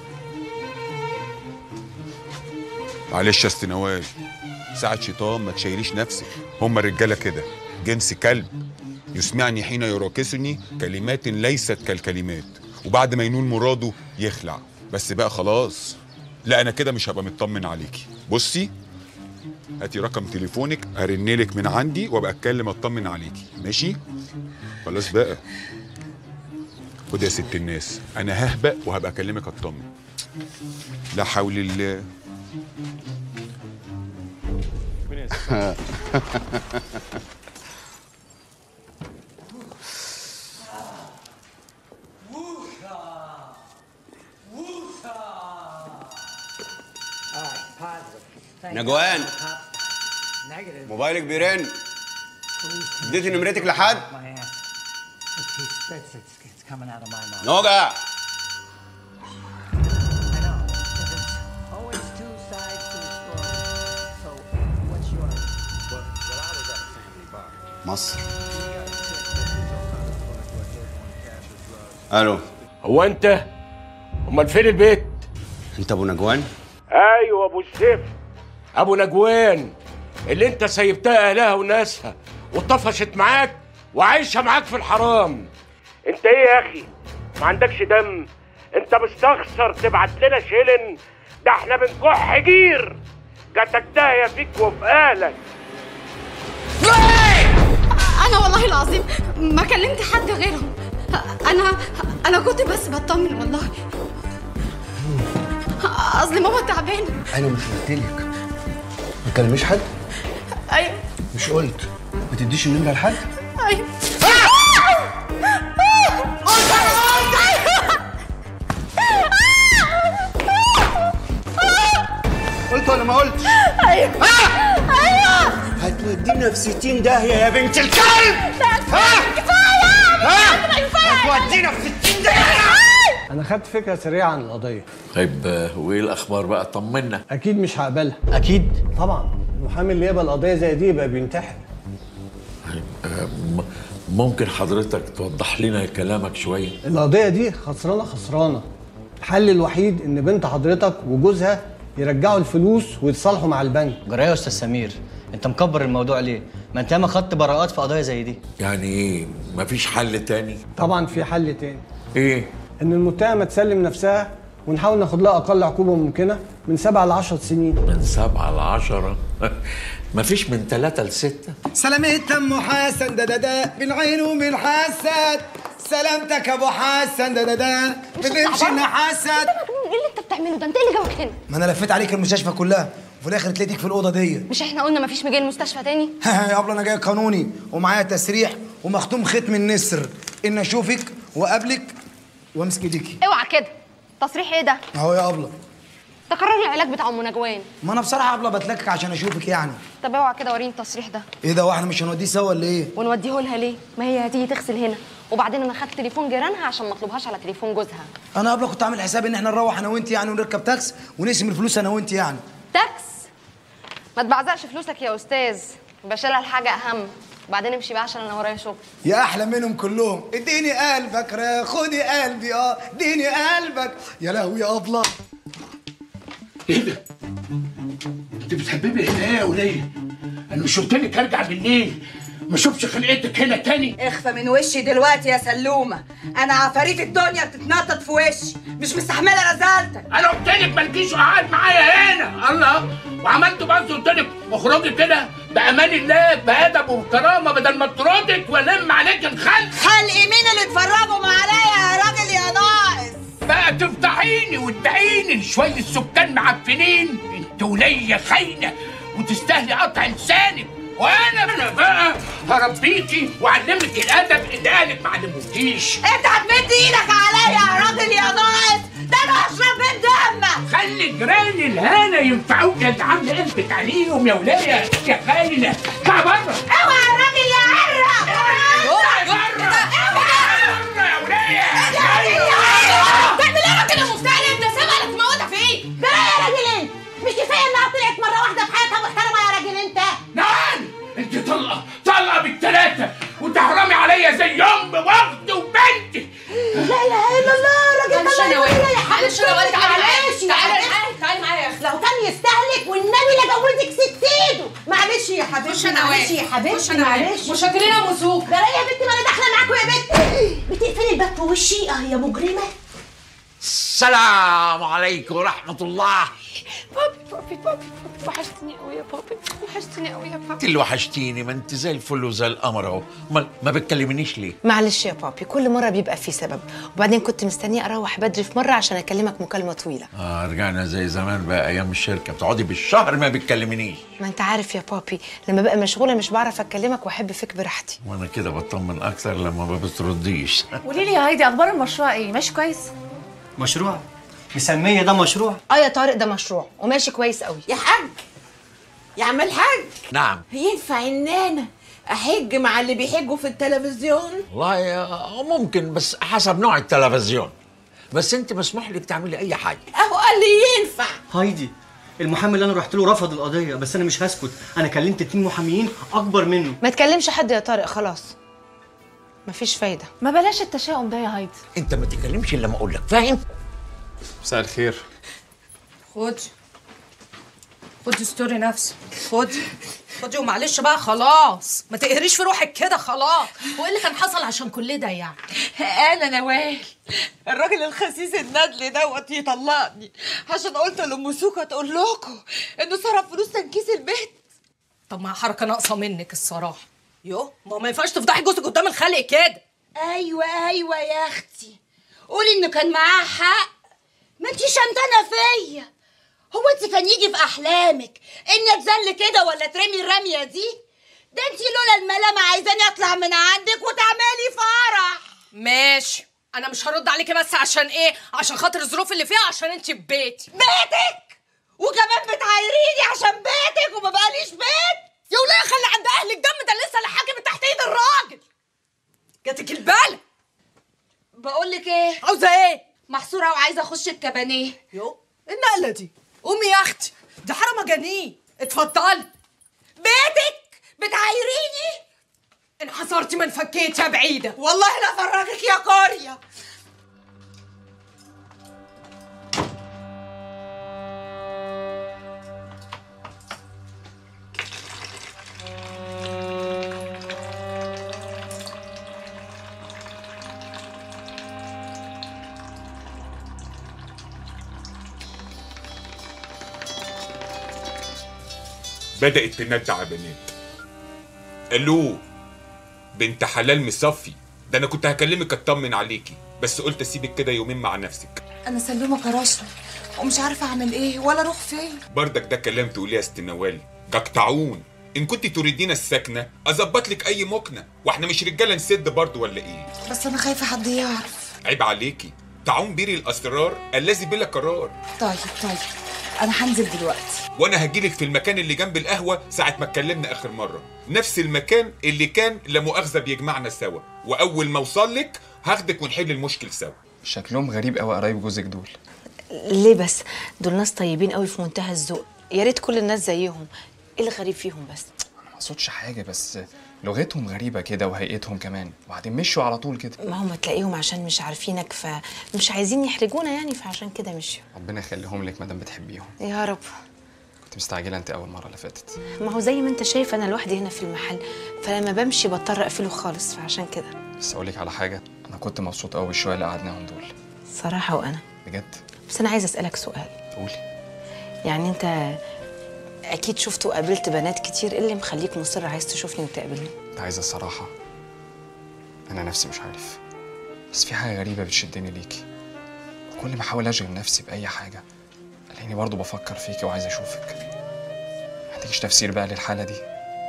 معلش يا أست نوال ساعة شيطان ما تشيليش نفسك هم الرجاله كده جنس كلب يسمعني حين يراكسني كلمات ليست كالكلمات وبعد ما ينول مراده يخلع بس بقى خلاص لا انا كده مش هبقى مطمن عليكي بصي هاتي رقم تليفونك ارنلك من عندي وابقى اتكلم اطمن عليكي ماشي خلاص بقى خد يا ست الناس انا ههبق وهبقى اكلمك اطمن لا حول الله نجوان موبايلك بيرن اديتي نمرتك لحد نوجع مصر الو هو انت امال فين البيت انت ابو نجوان ايوه ابو الزفت ابو نجوان اللي انت سيبتها اهلها وناسها وطفشت معاك وعايشه معاك في الحرام انت ايه يا اخي ما عندكش دم انت مستخسر تبعت لنا شيلن ده احنا بنكح جير جاتك داهيه فيك وفي اهلك انا والله العظيم ما كلمت حد غيرهم انا انا كنت بس بطمن والله اصل ماما تعبانه انا مش قلت لك ما تكلميش حد ايوه مش قلت ما تديش النمره لحد ايوه قلت ولا ما قلتش ايوه ايوه هتودينا في 60 داهيه يا بنت الكلب ها كفايه ها هتودينا في 60 داهيه انا خدت فكره سريعه عن القضيه طيب آه، وايه الاخبار بقى طمنا اكيد مش هقبلها اكيد طبعا المحامي اللي يقبل قضيه زي دي يبقى بينتحر آه، م- ممكن حضرتك توضح لنا كلامك شويه القضيه دي خسرانه خسرانه الحل الوحيد ان بنت حضرتك وجوزها يرجعوا الفلوس ويتصالحوا مع البنك جرايه يا استاذ سمير انت مكبر الموضوع ليه ما انت ياما خدت براءات في قضايا زي دي يعني ايه مفيش حل تاني طبعا في حل تاني ايه ان المتهمه تسلم نفسها ونحاول ناخد لها اقل عقوبه ممكنه من سبع ل 10 سنين من سبعة لعشرة مفيش من ثلاثة لستة سلامتنا ام حسن دا دا دا من عين ومن حسد سلامتك يا ابو حسن دا دا دا بتمشي نحسد ايه اللي انت بتعمله ده انت إيه اللي جابك هنا ما انا لفيت عليك المستشفى كلها وفي الاخر تلاقيك في الاوضه دي مش احنا قلنا مفيش مجال مستشفى تاني يا ابله انا جاي قانوني ومعايا تسريح ومختوم ختم النسر ان اشوفك واقابلك وامسك ايديكي اوعى كده تصريح ايه ده اهو يا ابله ده قرار العلاج بتاع ام نجوان ما انا بصراحه يا ابله بتلكك عشان اشوفك يعني طب اوعى كده وريني التصريح ده ايه ده واحنا مش هنوديه سوا ولا ايه ونوديه لها ليه ما هي هتيجي تغسل هنا وبعدين انا خدت تليفون جيرانها عشان ما اطلبهاش على تليفون جوزها انا يا ابله كنت عامل حساب ان احنا نروح انا وانت يعني ونركب تاكس ونقسم الفلوس انا وانت يعني تاكس ما تبعزقش فلوسك يا استاذ بشيلها لحاجه اهم وبعدين امشي بقى عشان انا ورايا شغل يا احلى منهم كلهم اديني قلبك را خدي قلبي اه اديني قلبك يا لهوي يا ابله ايه ده؟ انت بتحببي هنا ايه يا وليه؟ انا مش قلت لك ارجع بالليل ما اشوفش خلقتك هنا تاني اخفى من وشي دلوقتي يا سلومه انا عفاريت الدنيا بتتنطط في وشي مش مستحمله رزالتك انا قلت لك مالكيش قاعد معايا هنا الله وعملت بس قلت لك اخرجي كده بامان الله بادب وكرامه بدل ما اطردك والم عليك الخلق خلق مين اللي اتفرجوا عليا يا راجل يا ناقص بقى تفضحيني وتدعيني شويه سكان معفنين انت وليا خاينه وتستاهلي قطع لسانك وانا انا بقى هربيكي واعلمك الادب اللي قالك ما علموكيش انت هتمد ايدك عليا يا راجل يا ناقص ده انا هشرب من دمك خلي جيراني الهنا ينفعوك انت عامله قلبك عليهم يا وليه يا خاينه اطلع بره اوعى يا راجل يا عرق تعمل ايه يا راجل يا مفتعل انت سامع لك موتها في ايه؟ ده يا راجل انت مش كفايه انها طلعت مره واحده في حياتها محترمه يا راجل انت نعم انت طلقه طلقه بالثلاثه وتحرمي عليا زي ام واخت وبنتي لا اله الا الله راجل معلش طلع أنا يقول والد. يا حبيبتي معلش أنا والد. تعالي معايا. معلش تعالي معلش. معايا. تعالي معايا يا أخي. لو كان يستهلك والنبي لا جوزك ست ايده معلش يا خش حبيبتي أنا معلش والد. يا خش حبيبتي أنا والد. معلش مش هتلاقينا مسوق. ده لا يا بنتي ما انا داخله معاكوا يا بنتي بتقفلي الباب في وشي اه يا مجرمه السلام عليكم ورحمة الله بابي بابي بابي بابي وحشتني قوي يا بابي وحشتني قوي يا انت بابي اللي وحشتيني ما انت زي الفل وزي القمر اهو ما, ما بتكلمنيش ليه معلش يا بابي كل مرة بيبقى في سبب وبعدين كنت مستنية أروح بدري في مرة عشان أكلمك مكالمة طويلة اه رجعنا زي زمان بقى ايام الشركه بتقعدي بالشهر ما بتكلمنيش ما أنت عارف يا بابي لما ببقى مشغولة مش بعرف أكلمك وأحب فيك براحتي وانا كده بطمن اكتر لما ما بترديش قولي لي يا هايدي اخبار المشروع ايه ماشي كويس مشروع مسمية ده مشروع اه يا طارق ده مشروع وماشي كويس قوي يا حاج يا عم الحاج نعم ينفع ان انا احج مع اللي بيحجوا في التلفزيون والله آه، ممكن بس حسب نوع التلفزيون بس انت مسموح لك تعملي اي حاجه اهو قال لي ينفع هايدي المحامي اللي انا رحت له رفض القضيه بس انا مش هسكت انا كلمت اتنين محاميين اكبر منه ما تكلمش حد يا طارق خلاص مفيش فايدة ما بلاش التشاؤم ده يا هايدي انت ما تتكلمش الا لما اقول لك فاهم مساء الخير خدي خدي ستوري نفسك خدي خدي ومعلش بقى خلاص ما تقهريش في روحك كده خلاص هو ايه اللي كان حصل عشان كل ده يعني انا نوال الراجل الخسيس الندل دوت يطلقني عشان قلت لام سوكا تقول لكم انه صرف فلوس تنكيس البيت طب ما حركه ناقصه منك الصراحه يو ما هو ما ينفعش تفضحي جوزك قدام الخلق كده ايوه ايوه يا اختي قولي انه كان معاه حق ما انتي شمتانه فيا هو انت كان يجي في احلامك اني اتذل كده ولا ترمي الرميه دي ده انتي لولا الملامه عايزاني اطلع من عندك وتعملي فرح ماشي انا مش هرد عليكي بس عشان ايه عشان خاطر الظروف اللي فيها عشان انت في بيتي بيتك وكمان بتعايريني عشان بيتك وما بقاليش بيت يا وليه خلي عند اهلك دم ده لسه اللي حاكم تحت ايد الراجل جاتك البالة بقول لك ايه عاوزه ايه محصوره وعايزه اخش الكبانيه يو النقله دي قومي يا اختي دي حاره مجانين اتفضلي بيتك بتعايريني انحصرتي ما انفكيت يا بعيده والله لا افرجك يا قريه بدات تندع بنات الو بنت حلال مصفي ده انا كنت هكلمك اطمن عليكي بس قلت اسيبك كده يومين مع نفسك انا سلومه كرشنا ومش عارفه اعمل ايه ولا اروح فين بردك ده كلام تقوليه يا ست نوال جقطعون ان كنت تريدين السكنه اظبط لك اي مكنه واحنا مش رجاله نسد برضه ولا ايه بس انا خايفه حد يعرف عيب عليكي تعون بيري الاسرار الذي بلا قرار طيب طيب انا هنزل دلوقتي وانا هجيلك في المكان اللي جنب القهوه ساعه ما اتكلمنا اخر مره نفس المكان اللي كان لا مؤاخذه بيجمعنا سوا واول ما اوصل لك هاخدك ونحل المشكل سوا شكلهم غريب قوي قرايب جوزك دول ليه بس دول ناس طيبين قوي في منتهى الذوق يا ريت كل الناس زيهم ايه الغريب فيهم بس ما اقصدش حاجه بس لغتهم غريبه كده وهيئتهم كمان وبعدين مشوا على طول كده ما هم تلاقيهم عشان مش عارفينك فمش عايزين يحرجونا يعني فعشان كده مشيوا ربنا يخليهم لك مادام بتحبيهم يا رب كنت مستعجله انت اول مره اللي فاتت ما هو زي ما انت شايف انا لوحدي هنا في المحل فلما بمشي بضطر اقفله خالص فعشان كده بس اقول لك على حاجه انا كنت مبسوط قوي بالشويه اللي قعدناهم دول صراحه وانا بجد بس انا عايزه اسالك سؤال قولي يعني انت اكيد شفت وقابلت بنات كتير ايه اللي مخليك مصر عايز تشوفني وتقابلني انت عايزه الصراحه انا نفسي مش عارف بس في حاجه غريبه بتشدني ليكي كل ما احاول اشغل نفسي باي حاجه الاقيني برضه بفكر فيكي وعايز اشوفك محتاجش تفسير بقى للحاله دي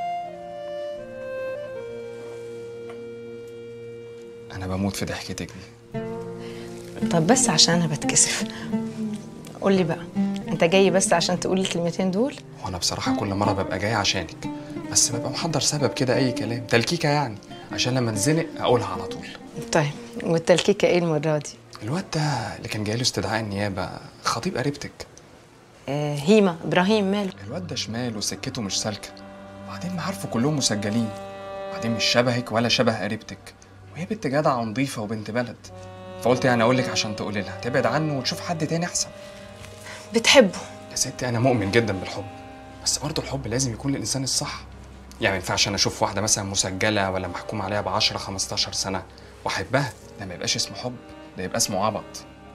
انا بموت في ضحكتك دي طب بس عشان انا بتكسف قول لي بقى انت جاي بس عشان تقول لي الكلمتين دول وانا بصراحه كل مره ببقى جاي عشانك بس ببقى محضر سبب كده اي كلام تلكيكه يعني عشان لما اتزنق اقولها على طول طيب والتلكيكه ايه المره دي الواد ده اللي كان جاي له استدعاء النيابه خطيب قريبتك آه هيما ابراهيم ماله الواد ده شمال وسكته مش سالكه وبعدين معارفه كلهم مسجلين وبعدين مش شبهك ولا شبه قريبتك وهي بنت جدعه ونظيفه وبنت بلد فقلت يعني اقول لك عشان تقولي لها تبعد عنه وتشوف حد تاني احسن بتحبه يا ستي انا مؤمن جدا بالحب بس برضه الحب لازم يكون للانسان الصح يعني ما ينفعش انا اشوف واحده مثلا مسجله ولا محكوم عليها ب 10 15 سنه واحبها ده ما يبقاش اسمه حب ده يبقى اسمه عبط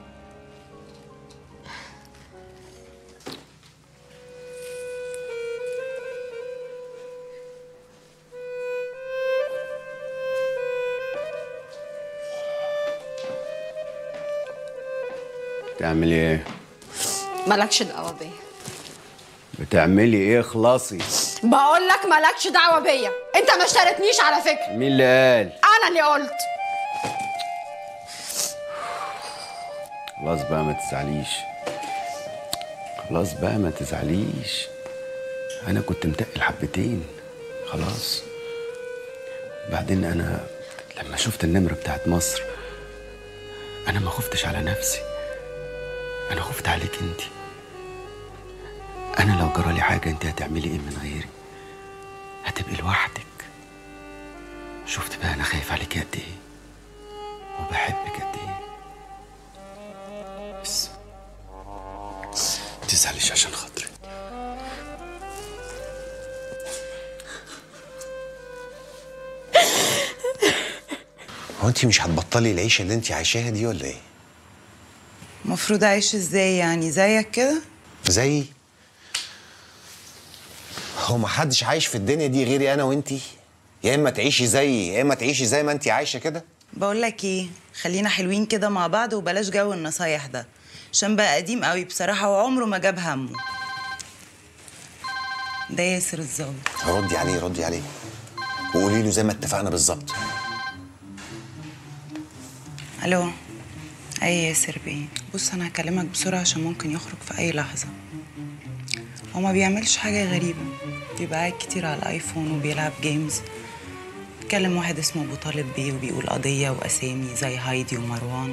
بتعملي ايه؟ مالكش دعوه بيا بتعملي ايه خلاصي؟ بقول لك مالكش دعوه بيا انت ما اشتريتنيش على فكره مين اللي قال؟ انا اللي قلت خلاص بقى ما تزعليش خلاص بقى ما تزعليش انا كنت متقل حبتين خلاص بعدين انا لما شفت النمرة بتاعت مصر انا ما خفتش على نفسي انا خفت عليك انت انا لو جرالي حاجة انت هتعملي ايه من غيري هتبقي لوحدك شفت بقى انا خايف عليك قد ايه وبحبك قد ايه بس تزعليش عشان خاطري هو انت مش هتبطلي العيشه اللي انت عايشاها دي ولا ايه؟ المفروض اعيش ازاي يعني زيك كده زي هو ما حدش عايش في الدنيا دي غيري انا وانتي يا اما تعيشي زيي يا اما تعيشي زي ما انت عايشه كده بقول لك ايه خلينا حلوين كده مع بعض وبلاش جو النصايح ده عشان بقى قديم قوي بصراحه وعمره ما جاب همه ده ياسر الظابط ردي عليه ردي عليه وقولي له زي ما اتفقنا بالظبط الو اي ياسر بيه بص انا هكلمك بسرعه عشان ممكن يخرج في اي لحظه هو ما بيعملش حاجه غريبه بيبقى قاعد كتير على الايفون وبيلعب جيمز اتكلم واحد اسمه ابو طالب بيه وبيقول قضيه واسامي زي هايدي ومروان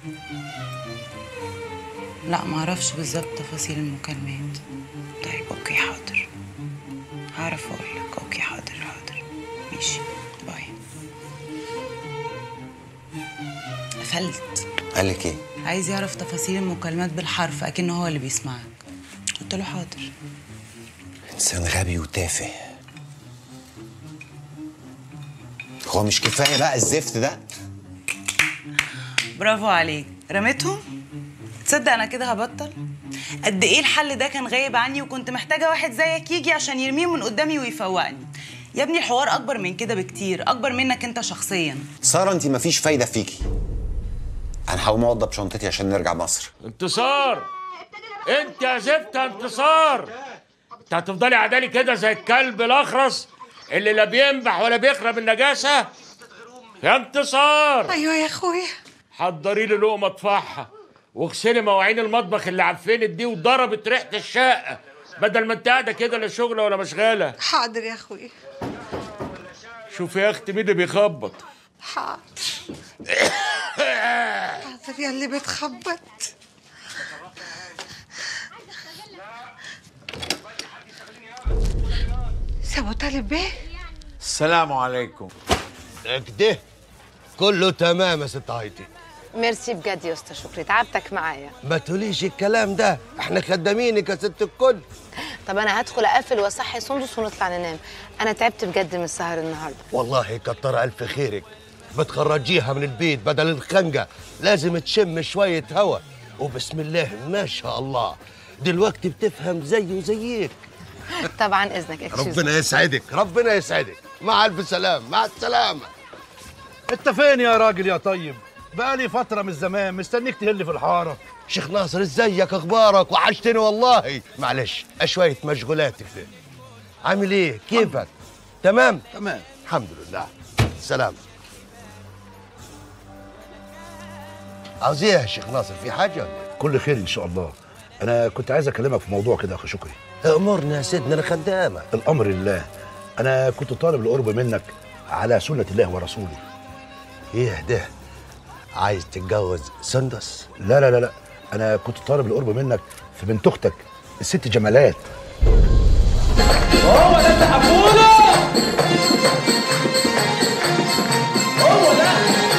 لا معرفش بالظبط تفاصيل المكالمات طيب اوكي حاضر هعرف اقول لك اوكي حاضر حاضر ماشي باي قفلت قال لك ايه؟ عايز يعرف تفاصيل المكالمات بالحرف اكنه هو اللي بيسمعك قلت له حاضر انسان غبي وتافه هو مش كفايه بقى الزفت ده برافو عليك رميتهم تصدق انا كده هبطل قد ايه الحل ده كان غايب عني وكنت محتاجه واحد زيك يجي عشان يرميه من قدامي ويفوقني يا ابني الحوار اكبر من كده بكتير اكبر منك انت شخصيا ساره انت مفيش فايده فيكي انا هقوم اوضب شنطتي عشان نرجع مصر انتصار انت يا زفت انتصار انت هتفضلي عدالي كده زي الكلب الاخرس اللي لا بينبح ولا بيخرب النجاسه يا انتصار ايوه يا اخويا حضري لي لقمه اطفحها واغسلي مواعين المطبخ اللي عفنت دي وضربت ريحه الشقه بدل ما انت قاعده كده لا شغله ولا مشغله حاضر يا اخويا شوفي يا اختي مين اللي بيخبط حاضر حاضر يا اللي بتخبط سابو طالب بيه السلام عليكم كده كله تمام يا ست هايتي ميرسي بجد يا استاذ شكري تعبتك معايا ما تقوليش الكلام ده احنا خدامينك يا ست الكل طب انا هدخل اقفل واصحي سندس ونطلع ننام انا تعبت بجد من السهر النهارده والله كتر الف خيرك بتخرجيها من البيت بدل الخنقه لازم تشم شويه هوا وبسم الله ما شاء الله دلوقتي بتفهم زي وزيك طبعا اذنك اكسكيوز ربنا يسعدك ربنا يسعدك مع الف سلام مع السلامه انت فين يا راجل يا طيب بقالي فتره من زمان مستنيك تهل في الحاره شيخ ناصر ازيك اخبارك وحشتني والله معلش شويه مشغولات كده عامل ايه كيفك تمام تمام الحمد لله سلام عاوز ايه يا شيخ ناصر في حاجه ولا إيه؟ كل خير ان شاء الله انا كنت عايز اكلمك في موضوع كده يا اخي شكري امرنا يا سيدنا انا خدامك الامر لله انا كنت طالب القرب منك على سنه الله ورسوله ايه ده عايز تتجوز سندس لا لا لا لا انا كنت طالب القرب منك في بنت اختك الست جمالات هو ده اللي حبوله هو ده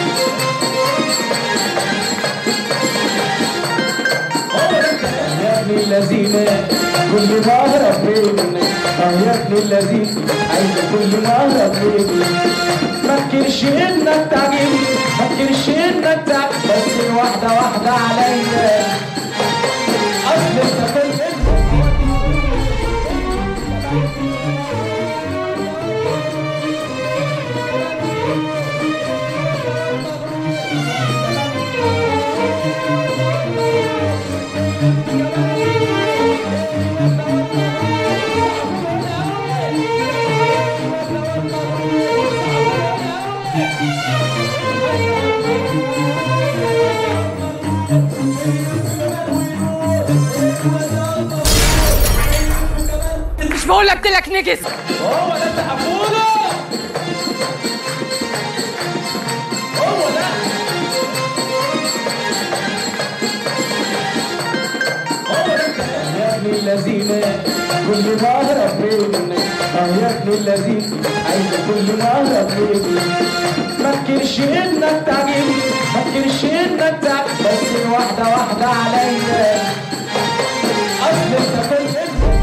يا ابن الذين كل ما اهرب منك اه يا ابن الذين عايز كل ما اهرب منك ما تكرش انك تعجبني ما تكرش انك تعجبني بس واحده واحده عليا اصل انت كنت مش بقول لك لك نجس هو ده اللي حبوله هو ده يا ابن الذين كل ما اهرب منك اه يا ابن الذين عايز كل ما اهرب منك ما تكرش انك تعجبني ما تكرش انك تعجبني بس واحده واحده عليا اصل انت كنت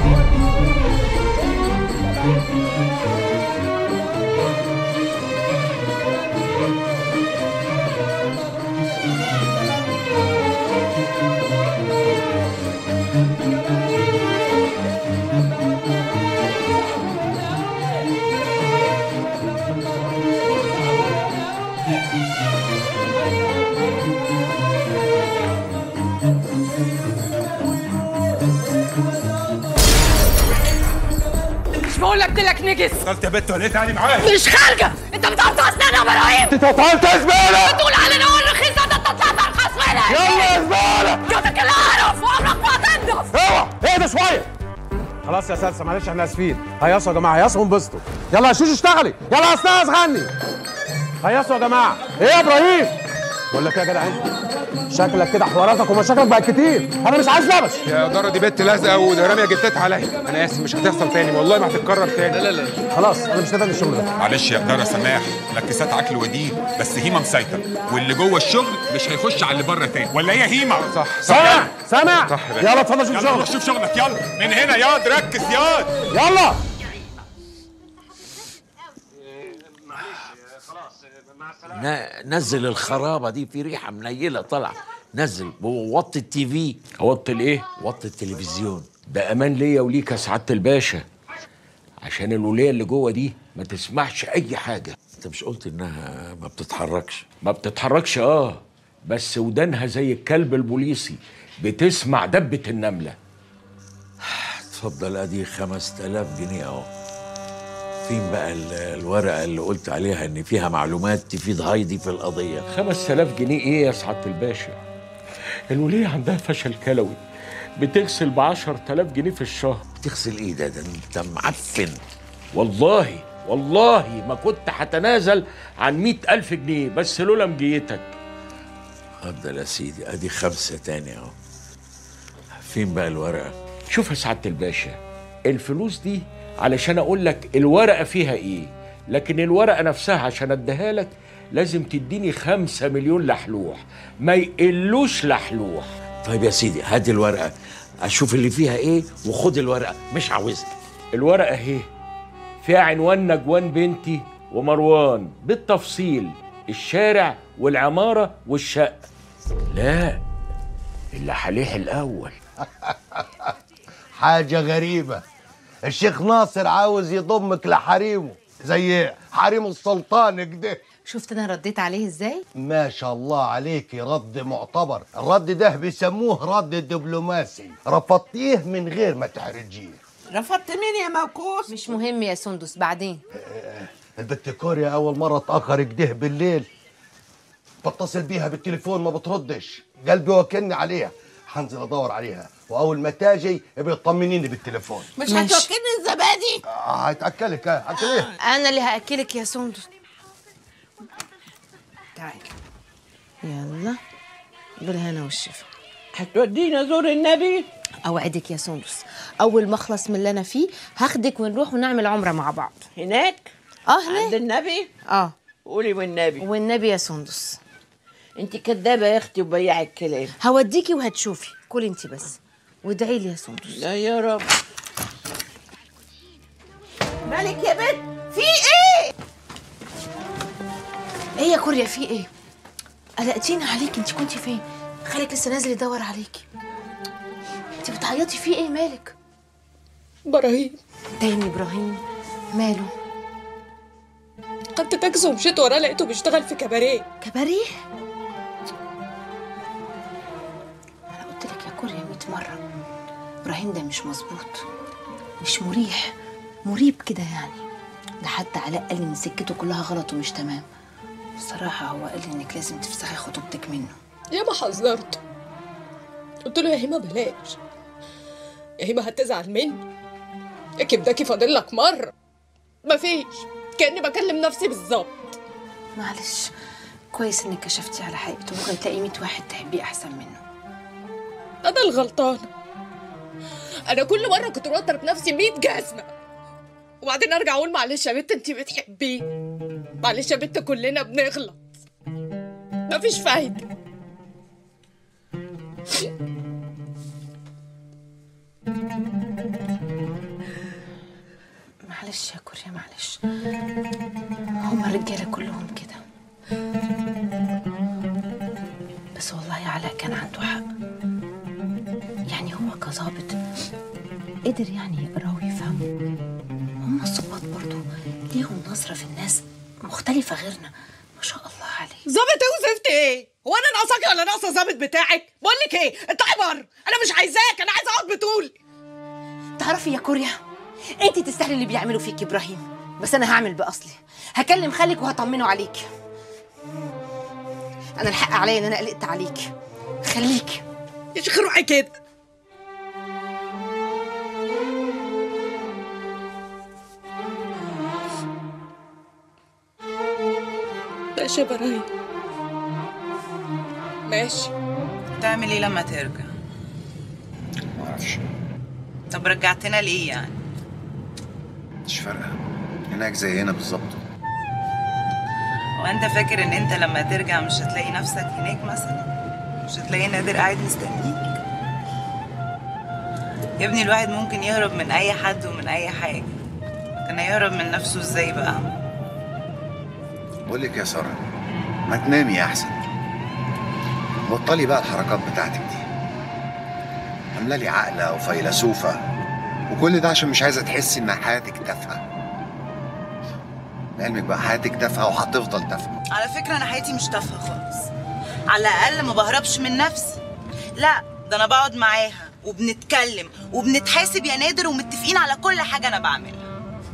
مش بقول لك لك نجس قلت يا بت ولا تعالي معايا مش خارجه انت بتقطع اسنان يا ابراهيم انت اتقطعت يا زبالة! بتقول على نوع الرخيص ده انت طلعت ارخص منها يلا يا زبالة! جوزك اللي اعرف وعمرك ما هتنضف اوعى اهدى شويه خلاص يا سلسة معلش احنا اسفين هيصوا يا جماعه هيصوا وانبسطوا يلا يا شوشو اشتغلي يلا يا استاذ غني هيصوا يا جماعه ايه يا ابراهيم بقول لك ايه يا جدع انت شكلك كده حواراتك ومشاكلك بقت كتير انا مش عايز لبش يا دارة دي بنت لازقه وراميه جتات عليا انا اسف مش هتحصل تاني والله ما هتتكرر تاني لا لا لا خلاص انا مش نافع الشغل ده معلش يا إدارة سماح لكسات عقل ودين بس هيما مسيطر واللي جوه الشغل مش هيخش على اللي بره تاني ولا هي هيما صح سامع سامع صح يا باشا. يلا اتفضل شوف يلا شغلك روح شوف شغلك يلا من هنا ياض ركز ياض يلا ن- نزل الخرابه دي في ريحه منيله طالعه نزل ووطي التي في اوطي الايه وطي التلفزيون ده امان ليا وليك يا سعاده الباشا عشان الوليه اللي جوه دي ما تسمعش اي حاجه انت مش قلت انها ما بتتحركش ما بتتحركش اه بس ودانها زي الكلب البوليسي بتسمع دبه النمله اتفضل ادي 5000 جنيه اهو فين بقى ال- الورقه اللي قلت عليها ان فيها معلومات تفيد هايدي في القضيه 5000 جنيه ايه يا سعاده الباشا الوليه عندها فشل كلوي بتغسل ب 10000 جنيه في الشهر بتغسل ايه ده ده انت معفن والله والله ما كنت هتنازل عن مئة ألف جنيه بس لولا مجيتك اتفضل يا سيدي ادي خمسة تاني اهو فين بقى الورقة؟ شوف يا سعادة الباشا الفلوس دي علشان اقول لك الورقة فيها ايه لكن الورقة نفسها عشان اديها لك لازم تديني خمسة مليون لحلوح ما يقلوش لحلوح طيب يا سيدي هات الورقة اشوف اللي فيها ايه وخد الورقة مش عاوزها الورقة اهي فيها عنوان نجوان بنتي ومروان بالتفصيل الشارع والعمارة والشقة لا اللي حليح الأول حاجة غريبة الشيخ ناصر عاوز يضمك لحريمه زي حريم السلطان كده شفت انا رديت عليه ازاي ما شاء الله عليكي رد معتبر الرد ده بيسموه رد دبلوماسي رفضتيه من غير ما تحرجيه رفضت مين يا موكوس مش مهم يا سندس بعدين البت كوريا اول مره اتاخر كده بالليل بتصل بيها بالتليفون ما بتردش قلبي وكلني عليها هنزل ادور عليها واول ما تاجي بيطمنيني بالتليفون مش هتوكلني الزبادي آه، هتاكلك ها هاكليه انا اللي هاكلك يا سندس تعالي يلا بالهنا والشفا هتودينا زور النبي اوعدك يا سندس اول ما اخلص من اللي انا فيه هاخدك ونروح ونعمل عمره مع بعض هناك اه هناك عند النبي اه قولي والنبي والنبي يا سندس انت كدابه يا اختي وبياع الكلام هوديكي وهتشوفي كلي انت بس وادعي لي يا سندس لا يا رب مالك يا بنت في ايه ايه يا كوريا في ايه قلقتيني عليكي انت كنتي فين خالك لسه نازل يدور عليكي انت بتعيطي في ايه مالك ابراهيم تاني ابراهيم ماله خدت تاكسي ومشيت وراه لقيته بيشتغل في كباريه كباريه انا قلت لك يا كوريا 100 مره ابراهيم ده مش مظبوط مش مريح مريب كده يعني ده حتى علاء قال لي ان سكته كلها غلط ومش تمام الصراحه هو قال لي انك لازم تفسخي خطوبتك منه ياما حذرته قلت له يا هيما بلاش يا هيما هتزعل مني يا كبداكي فاضل لك مره مفيش كاني بكلم نفسي بالظبط معلش كويس انك كشفتي على حقيقته بكره تلاقي 100 واحد تحبيه احسن منه انا الغلطانه انا كل مره كنت بضرب نفسي 100 جزمه وبعدين ارجع اقول معلش يا بنت انت بتحبيه معلش يا بنت كلنا بنغلط مفيش فايده معلش يا كوريا معلش هما الرجاله كلهم كده بس والله علاء كان عنده حق يعني هو كظابط قدر يعني يقرا ويفهم هما الظباط برضو ليهم نظرة في الناس مختلفة غيرنا ما شاء الله عليه ظابط ايه وزفت ايه؟ هو انا ناقصاكي ولا ناقصه ظابط بتاعك؟ بقول لك ايه؟ اطلعي بره، انا مش عايزاك، انا عايزه اقعد بطولي. تعرفي يا كوريا انت تستاهلي اللي بيعملوا فيك ابراهيم بس انا هعمل باصلي هكلم خالك وهطمنه عليك انا الحق عليا ان انا قلقت عليك خليك يا شيخ روحي كده. ماشي يا براهيم ماشي تعمل ايه لما ترجع معرفش طب رجعتنا ليه يعني مش فارقه هناك زي هنا بالظبط وانت فاكر ان انت لما ترجع مش هتلاقي نفسك هناك مثلا مش هتلاقي نادر قاعد مستنيك يا ابني الواحد ممكن يهرب من اي حد ومن اي حاجه كان هيهرب من نفسه ازاي بقى بقول لك يا ساره ما تنامي احسن بطلي بقى الحركات بتاعتك دي عامله لي عاقله وفيلسوفه وكل ده عشان مش عايزه تحسي ان حياتك تافهه لعلمك بقى حياتك تافهه وهتفضل تافهه على فكرة أنا حياتي مش تافهة خالص على الأقل ما بهربش من نفسي لا ده أنا بقعد معاها وبنتكلم وبنتحاسب يا نادر ومتفقين على كل حاجة أنا بعملها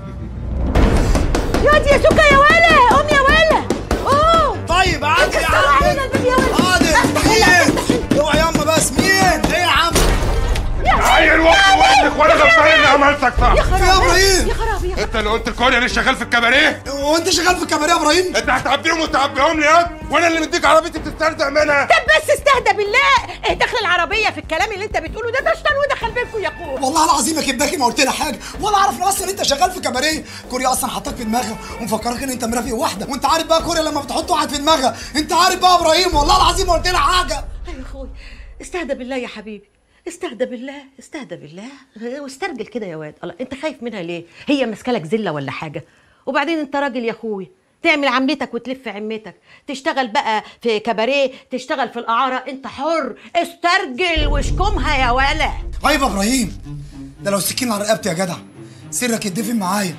ياض يا سكر يا ولا قوم يا ولا قوم طيب عادي يا كسروا عم علينا البيت يا ولا عادي مين اوعى ياما بس مين ايه يا عم عيل وقت وقتك وانا غلطان اني عملتك صح يا خرابي. يا إبراهيم. يا خرابي انت اللي قلت الكوريا انا شغال في الكباريه وانت شغال في الكباريه يا ابراهيم انت هتعبيهم وتعبيهم لي ياض وانا اللي مديك عربيتي بتسترزق منها طب بس استهدى بالله ايه دخل العربيه في الكلام اللي انت بتقوله ده ده شطان ودخل بينكم يا اخويا والله العظيم يا كبداكي ما قلت لها حاجه ولا اعرف إن اصلا انت شغال في كباريه كوريا اصلا حطاك في دماغها ومفكرك ان انت مرافق واحده وانت عارف بقى كوريا لما بتحط واحد في دماغها انت عارف بقى يا ابراهيم والله العظيم ما قلت لها حاجه ايوه يا اخويا استهدى بالله يا حبيبي استهدى بالله استهدى بالله واسترجل كده يا واد الله انت خايف منها ليه هي ماسكه لك زله ولا حاجه وبعدين انت راجل يا اخويا تعمل عملتك وتلف عمتك تشتغل بقى في كباريه تشتغل في الاعاره انت حر استرجل واشكمها يا ولا عيب يا ابراهيم ده لو سكين على رقبتي يا جدع سرك يتدفن معايا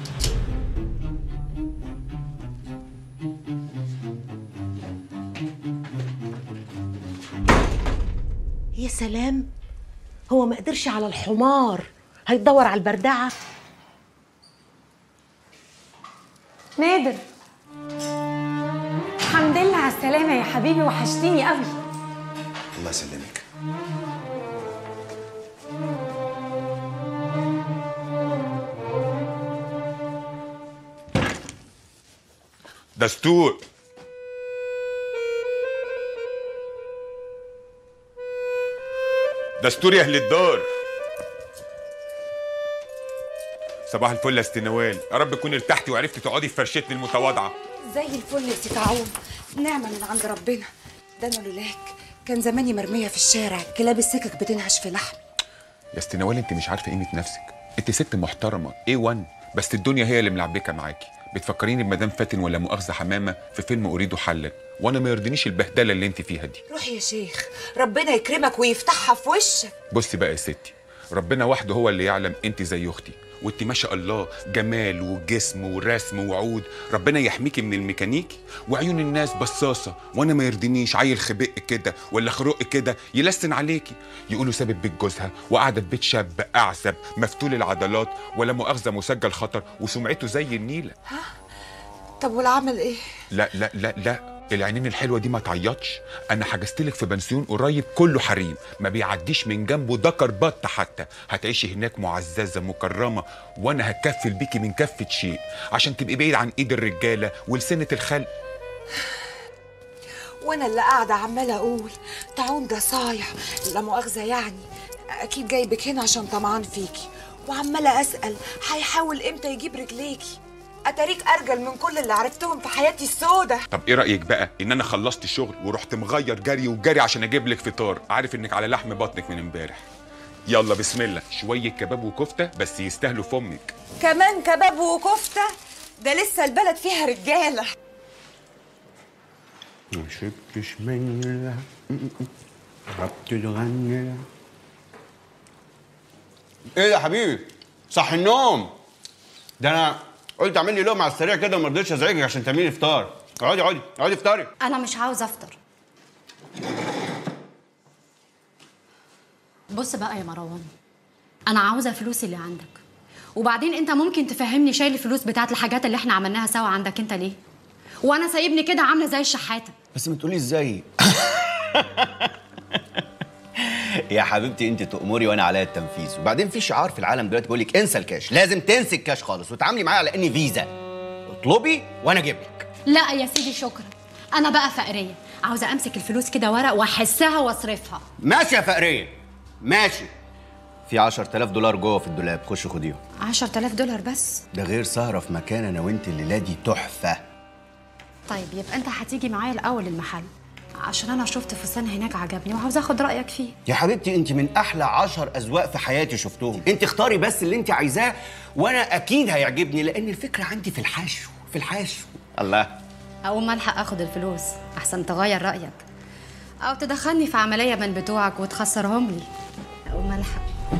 يا سلام هو ما قدرش على الحمار هيدور على البردعه نادر الحمد لله على السلامة يا حبيبي وحشتيني قوي الله يسلمك دستور دستور يا اهل الدار صباح الفل يا ست نوال يا رب تكوني ارتحتي وعرفتي تقعدي في فرشتي المتواضعه زي الفل يا سي عون نعمة من عند ربنا ده انا لولاك كان زماني مرمية في الشارع كلاب السكك بتنهش في لحم يا ست نوال انت مش عارفه قيمه نفسك انت ست محترمه A1 بس الدنيا هي اللي ملعبكه معاكي بتفكريني بمدام فاتن ولا مؤاخذه حمامه في فيلم اريد حلا وانا ما يرضينيش البهدله اللي انت فيها دي روح يا شيخ ربنا يكرمك ويفتحها في وشك بصي بقى يا ستي ربنا وحده هو اللي يعلم انت زي اختي وانت ما شاء الله جمال وجسم ورسم وعود ربنا يحميكي من الميكانيكي وعيون الناس بصاصه وانا ما يرضينيش عيل خبق كده ولا خرق كده يلسن عليكي يقولوا سابت بيت جوزها وقاعده في بيت شاب اعزب مفتول العضلات ولا مؤاخذه مسجل خطر وسمعته زي النيله طب والعمل ايه لا لا لا لا العينين الحلوه دي ما تعيطش انا حجزت لك في بنسيون قريب كله حريم ما بيعديش من جنبه دكر بط حتى هتعيشي هناك معززه مكرمه وانا هكفل بيكي من كفه شيء عشان تبقي بعيد عن ايد الرجاله ولسنه الخلق وانا اللي قاعده عماله اقول تعون ده صايع لا مؤاخذه يعني اكيد جايبك هنا عشان طمعان فيكي وعماله اسال هيحاول امتى يجيب رجليكي اتاريك ارجل من كل اللي عرفتهم في حياتي السودة طب ايه رايك بقى ان انا خلصت الشغل ورحت مغير جري وجري عشان اجيب لك فطار عارف انك على لحم بطنك من امبارح يلا بسم الله شويه كباب وكفته بس يستاهلوا فمك كمان كباب وكفته ده لسه البلد فيها رجاله ما شربتش مني ربط الغني ايه يا حبيبي صح النوم ده انا قلت اعمل لي لقمه على السريع كده وما رضيتش ازعجك عشان تعملي فطار اقعدي اقعدي اقعدي افطري أنا مش عاوز أفطر بص بقى يا مروان أنا عاوزة فلوسي اللي عندك وبعدين أنت ممكن تفهمني شايل الفلوس بتاعت الحاجات اللي احنا عملناها سوا عندك أنت ليه؟ وأنا سايبني كده عاملة زي الشحاتة بس ما تقولي ازاي يا حبيبتي انت تأمري وانا عليا التنفيذ وبعدين في شعار في العالم دلوقتي بيقول لك انسى الكاش لازم تنسي الكاش خالص وتعاملي معايا على اني فيزا اطلبي وانا اجيب لك لا يا سيدي شكرا أنا بقى فقرية عاوزة أمسك الفلوس كده ورق وأحسها وأصرفها ماشي يا فقريه ماشي في 10000 دولار جوه في الدولاب خش خديهم 10000 دولار بس ده غير سهره في مكان انا وانت الليله دي تحفه طيب يبقى أنت هتيجي معايا الأول المحل عشان أنا شفت فستان هناك عجبني وعاوزة أخد رأيك فيه يا حبيبتي انت من احلى عشر اذواق في حياتي شفتهم انت اختاري بس اللي انت عايزاه وانا اكيد هيعجبني لان الفكره عندي في الحشو في الحشو الله أقوم ألحق أخد الفلوس أحسن تغير رأيك او تدخلني في عمليه من بتوعك وتخسرهم لي او ملحق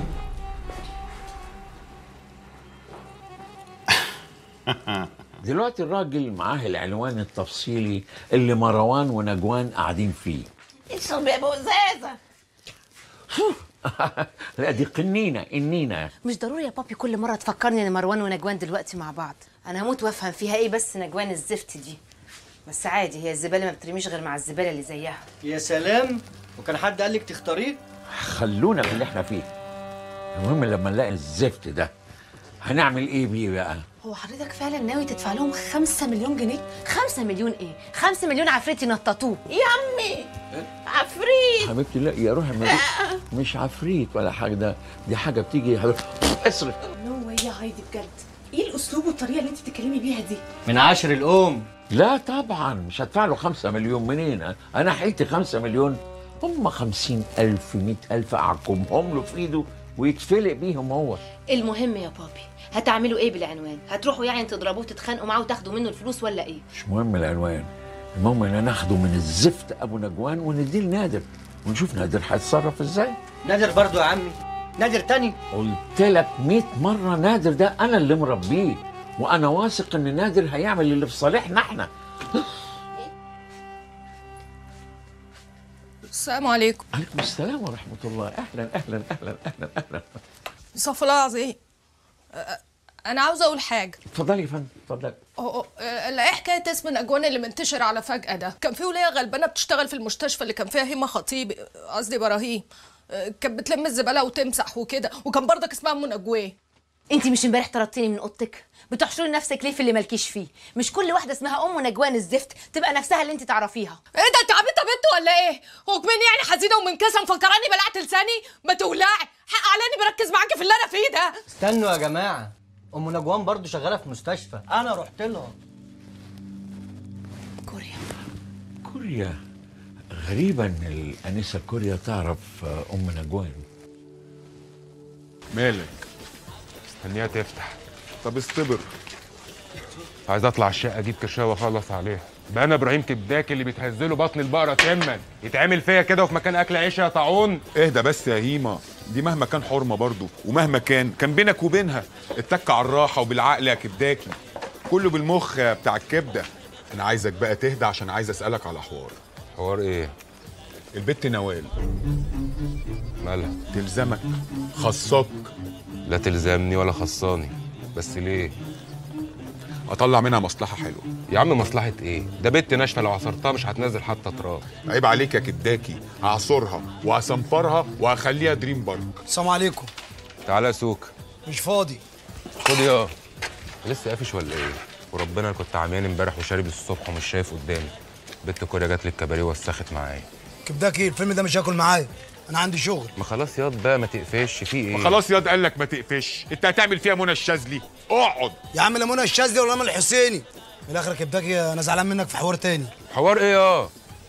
دلوقتي الراجل معاه العنوان التفصيلي اللي مروان ونجوان قاعدين فيه اسم يا ابو زازه لا دي قنينه النينه مش ضروري يا بابي كل مره تفكرني ان مروان ونجوان دلوقتي مع بعض انا هموت وافهم فيها ايه بس نجوان الزفت دي بس عادي هي الزباله ما بترميش غير مع الزباله اللي زيها يا سلام وكان حد قال لك تختاريه خلونا في اللي احنا فيه المهم لما نلاقي الزفت ده هنعمل ايه بيه بقى هو حضرتك فعلا ناوي تدفع لهم خمسة مليون جنيه؟ خمسة مليون ايه؟ خمسة مليون عفريت ينططوه يا عمي عفريت حبيبتي لا يا روحي ما دي- مش عفريت ولا حاجه ده دي حاجه بتيجي يا حبيبتي اصرف نو واي يا هايدي بجد ايه الاسلوب والطريقه اللي انت بتتكلمي بيها دي من عشر الام لا طبعا مش هدفع له خمسة مليون منين انا حيلتي خمسة مليون هم خمسين ألف مئة ألف أعكمهم له في إيده ويتفلق بيهم هو المهم يا بابي هتعملوا ايه بالعنوان؟ هتروحوا يعني تضربوه وتتخانقوا معاه وتاخدوا منه الفلوس ولا ايه؟ مش مهم العنوان المهم ان ناخده من الزفت ابو نجوان ونديه لنادر ونشوف نادر هيتصرف ازاي نادر برضو يا عمي نادر تاني قلت لك 100 مره نادر ده انا اللي مربيه وانا واثق ان نادر هيعمل اللي في صالحنا احنا السلام عليكم عليكم السلام ورحمه الله اهلا اهلا اهلا اهلا اهلا استغفر الله العظيم أ- انا عاوزه اقول حاجه اتفضلي يا فندم اتفضلي هو لا ايه حكايه اسم الاجوان اللي منتشر على فجاه ده كان في وليه غلبانه بتشتغل في المستشفى اللي كان فيها هيما خطيب قصدي براهيم أه، كانت بتلم الزباله وتمسح وكده وكان برضك اسمها ام نجوان انت مش امبارح طردتيني من اوضتك بتحشري نفسك ليه في اللي مالكيش فيه مش كل واحده اسمها ام نجوان الزفت تبقى نفسها اللي انت تعرفيها ايه ده انت عبيطه بنت ولا ايه؟ هو كمان يعني حزينه ومنكسه مفكراني بلعت لساني؟ ما تولعي حق علاني بركز معاكي في اللي انا فيه ده استنوا يا جماعه ام نجوان برضو شغاله في مستشفى انا رحت لها كوريا غريبة ان الانسه كوريا تعرف آه، ام نجوان مالك استنيها تفتح طب اصطبر عايز اطلع الشقه اجيب كرشاوه واخلص عليها بقى انا ابراهيم كبداك اللي بتهزله بطن البقره تما يتعمل فيا كده وفي مكان اكل عيش يا طاعون اهدى بس يا هيما دي مهما كان حرمه برضو ومهما كان كان بينك وبينها اتك على الراحه وبالعقل يا كبداكي كله بالمخ يا بتاع الكبده انا عايزك بقى تهدى عشان عايز اسالك على حوار حوار ايه البت نوال مالها تلزمك خصك لا تلزمني ولا خصاني بس ليه اطلع منها مصلحه حلوه يا عم مصلحه ايه ده بنت ناشفه لو عصرتها مش هتنزل حتى تراب عيب عليك يا كداكي هعصرها وهصنفرها وهخليها دريم بارك السلام عليكم تعالى يا سوك مش فاضي خد يا لسه قافش ولا ايه وربنا انا كنت عميان امبارح وشارب الصبح ومش شايف قدامي بنت كوريا جات لي الكباريه وسخت معايا كبداكي الفيلم ده مش هاكل معايا انا عندي شغل ما خلاص ياض بقى ما تقفش في ايه خلاص ياض قال لك ما تقفش انت هتعمل فيها منى الشاذلي اقعد يا عم لا منى الشاذلي ولا منى الحسيني من الاخر يا كبداكي انا زعلان منك في حوار تاني حوار ايه يا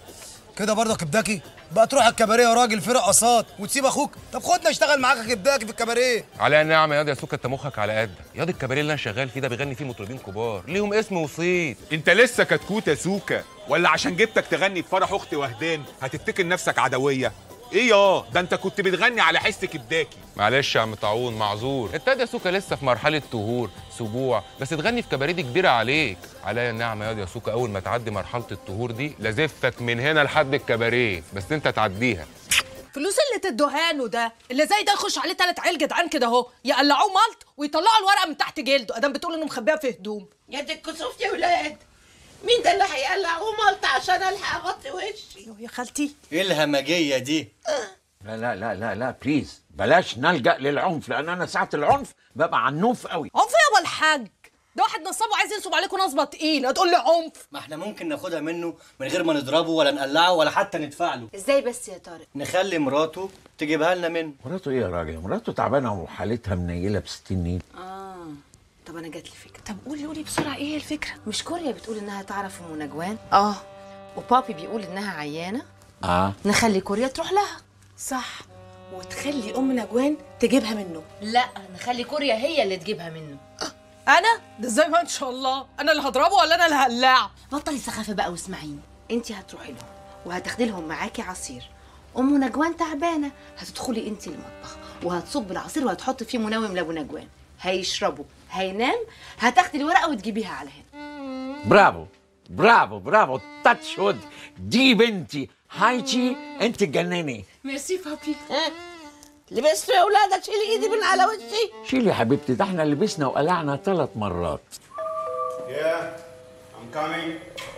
كده برضه يا كبداكي بقى تروح الكباريه يا راجل في رقصات وتسيب اخوك طب خدنا اشتغل معاك يا كبداكي في الكباريه على النعمة ياض يا سوكا انت مخك على قدك ياض الكباريه اللي انا شغال فيه ده بيغني فيه مطربين كبار ليهم اسم وصيت انت لسه كتكوت يا سوكا ولا عشان جبتك تغني في فرح اختي وهدان هتفتكر نفسك عدويه ايه يا ده انت كنت بتغني على حس كبداكي معلش يا عم طاعون معذور انت يا سوكا لسه في مرحله طهور سبوع بس تغني في كباريه دي كبيره عليك عليا النعمه ياض يا سوكا اول ما تعدي مرحله الطهور دي لازفك من هنا لحد الكباريه بس انت تعديها فلوس اللي تدوهانه ده اللي زي ده يخش عليه تلات عيال جدعان كده اهو يقلعوه ملط ويطلعوا الورقه من تحت جلده ادام بتقول انه مخبيها في هدوم يا دي الكسوف يا ولاد مين ده اللي هيقلع وملط عشان الحق اغطي وشي يا خالتي ايه الهمجيه دي لا لا لا لا لا بليز بلاش نلجأ للعنف لان انا ساعة العنف ببقى عنوف قوي عنف يابا الحاج ده واحد نصاب وعايز ينصب عليكم نصبه تقيله تقول لي عنف ما احنا ممكن ناخدها منه من غير ما نضربه ولا نقلعه ولا حتى ندفع له ازاي بس يا طارق نخلي مراته تجيبها لنا منه مراته ايه يا راجل مراته تعبانه وحالتها منيله ب 60 نيل اه طب انا جات لي فكره طب قولي قولي بسرعه ايه هي الفكره مش كوريا بتقول انها تعرف ام نجوان اه وبابي بيقول انها عيانه اه نخلي كوريا تروح لها صح وتخلي ام نجوان تجيبها منه لا نخلي كوريا هي اللي تجيبها منه انا ده ازاي ما ان شاء الله انا اللي هضربه ولا انا اللي هقلعه بطلي سخافه بقى واسمعيني انت هتروحي له وهتاخدي لهم معاكي عصير ام نجوان تعبانه هتدخلي انت المطبخ وهتصب العصير وهتحطي فيه منوم لابو نجوان هيشربوا هينام هتاخدي الورقه وتجيبيها على هنا برافو برافو برافو تاتش وود دي بنتي هايتي انت تجنني ميرسي بابي لبست يا ولادك شيلي ايدي من على وشي شيلي يا حبيبتي ده احنا لبسنا وقلعنا ثلاث مرات Yeah, I'm coming.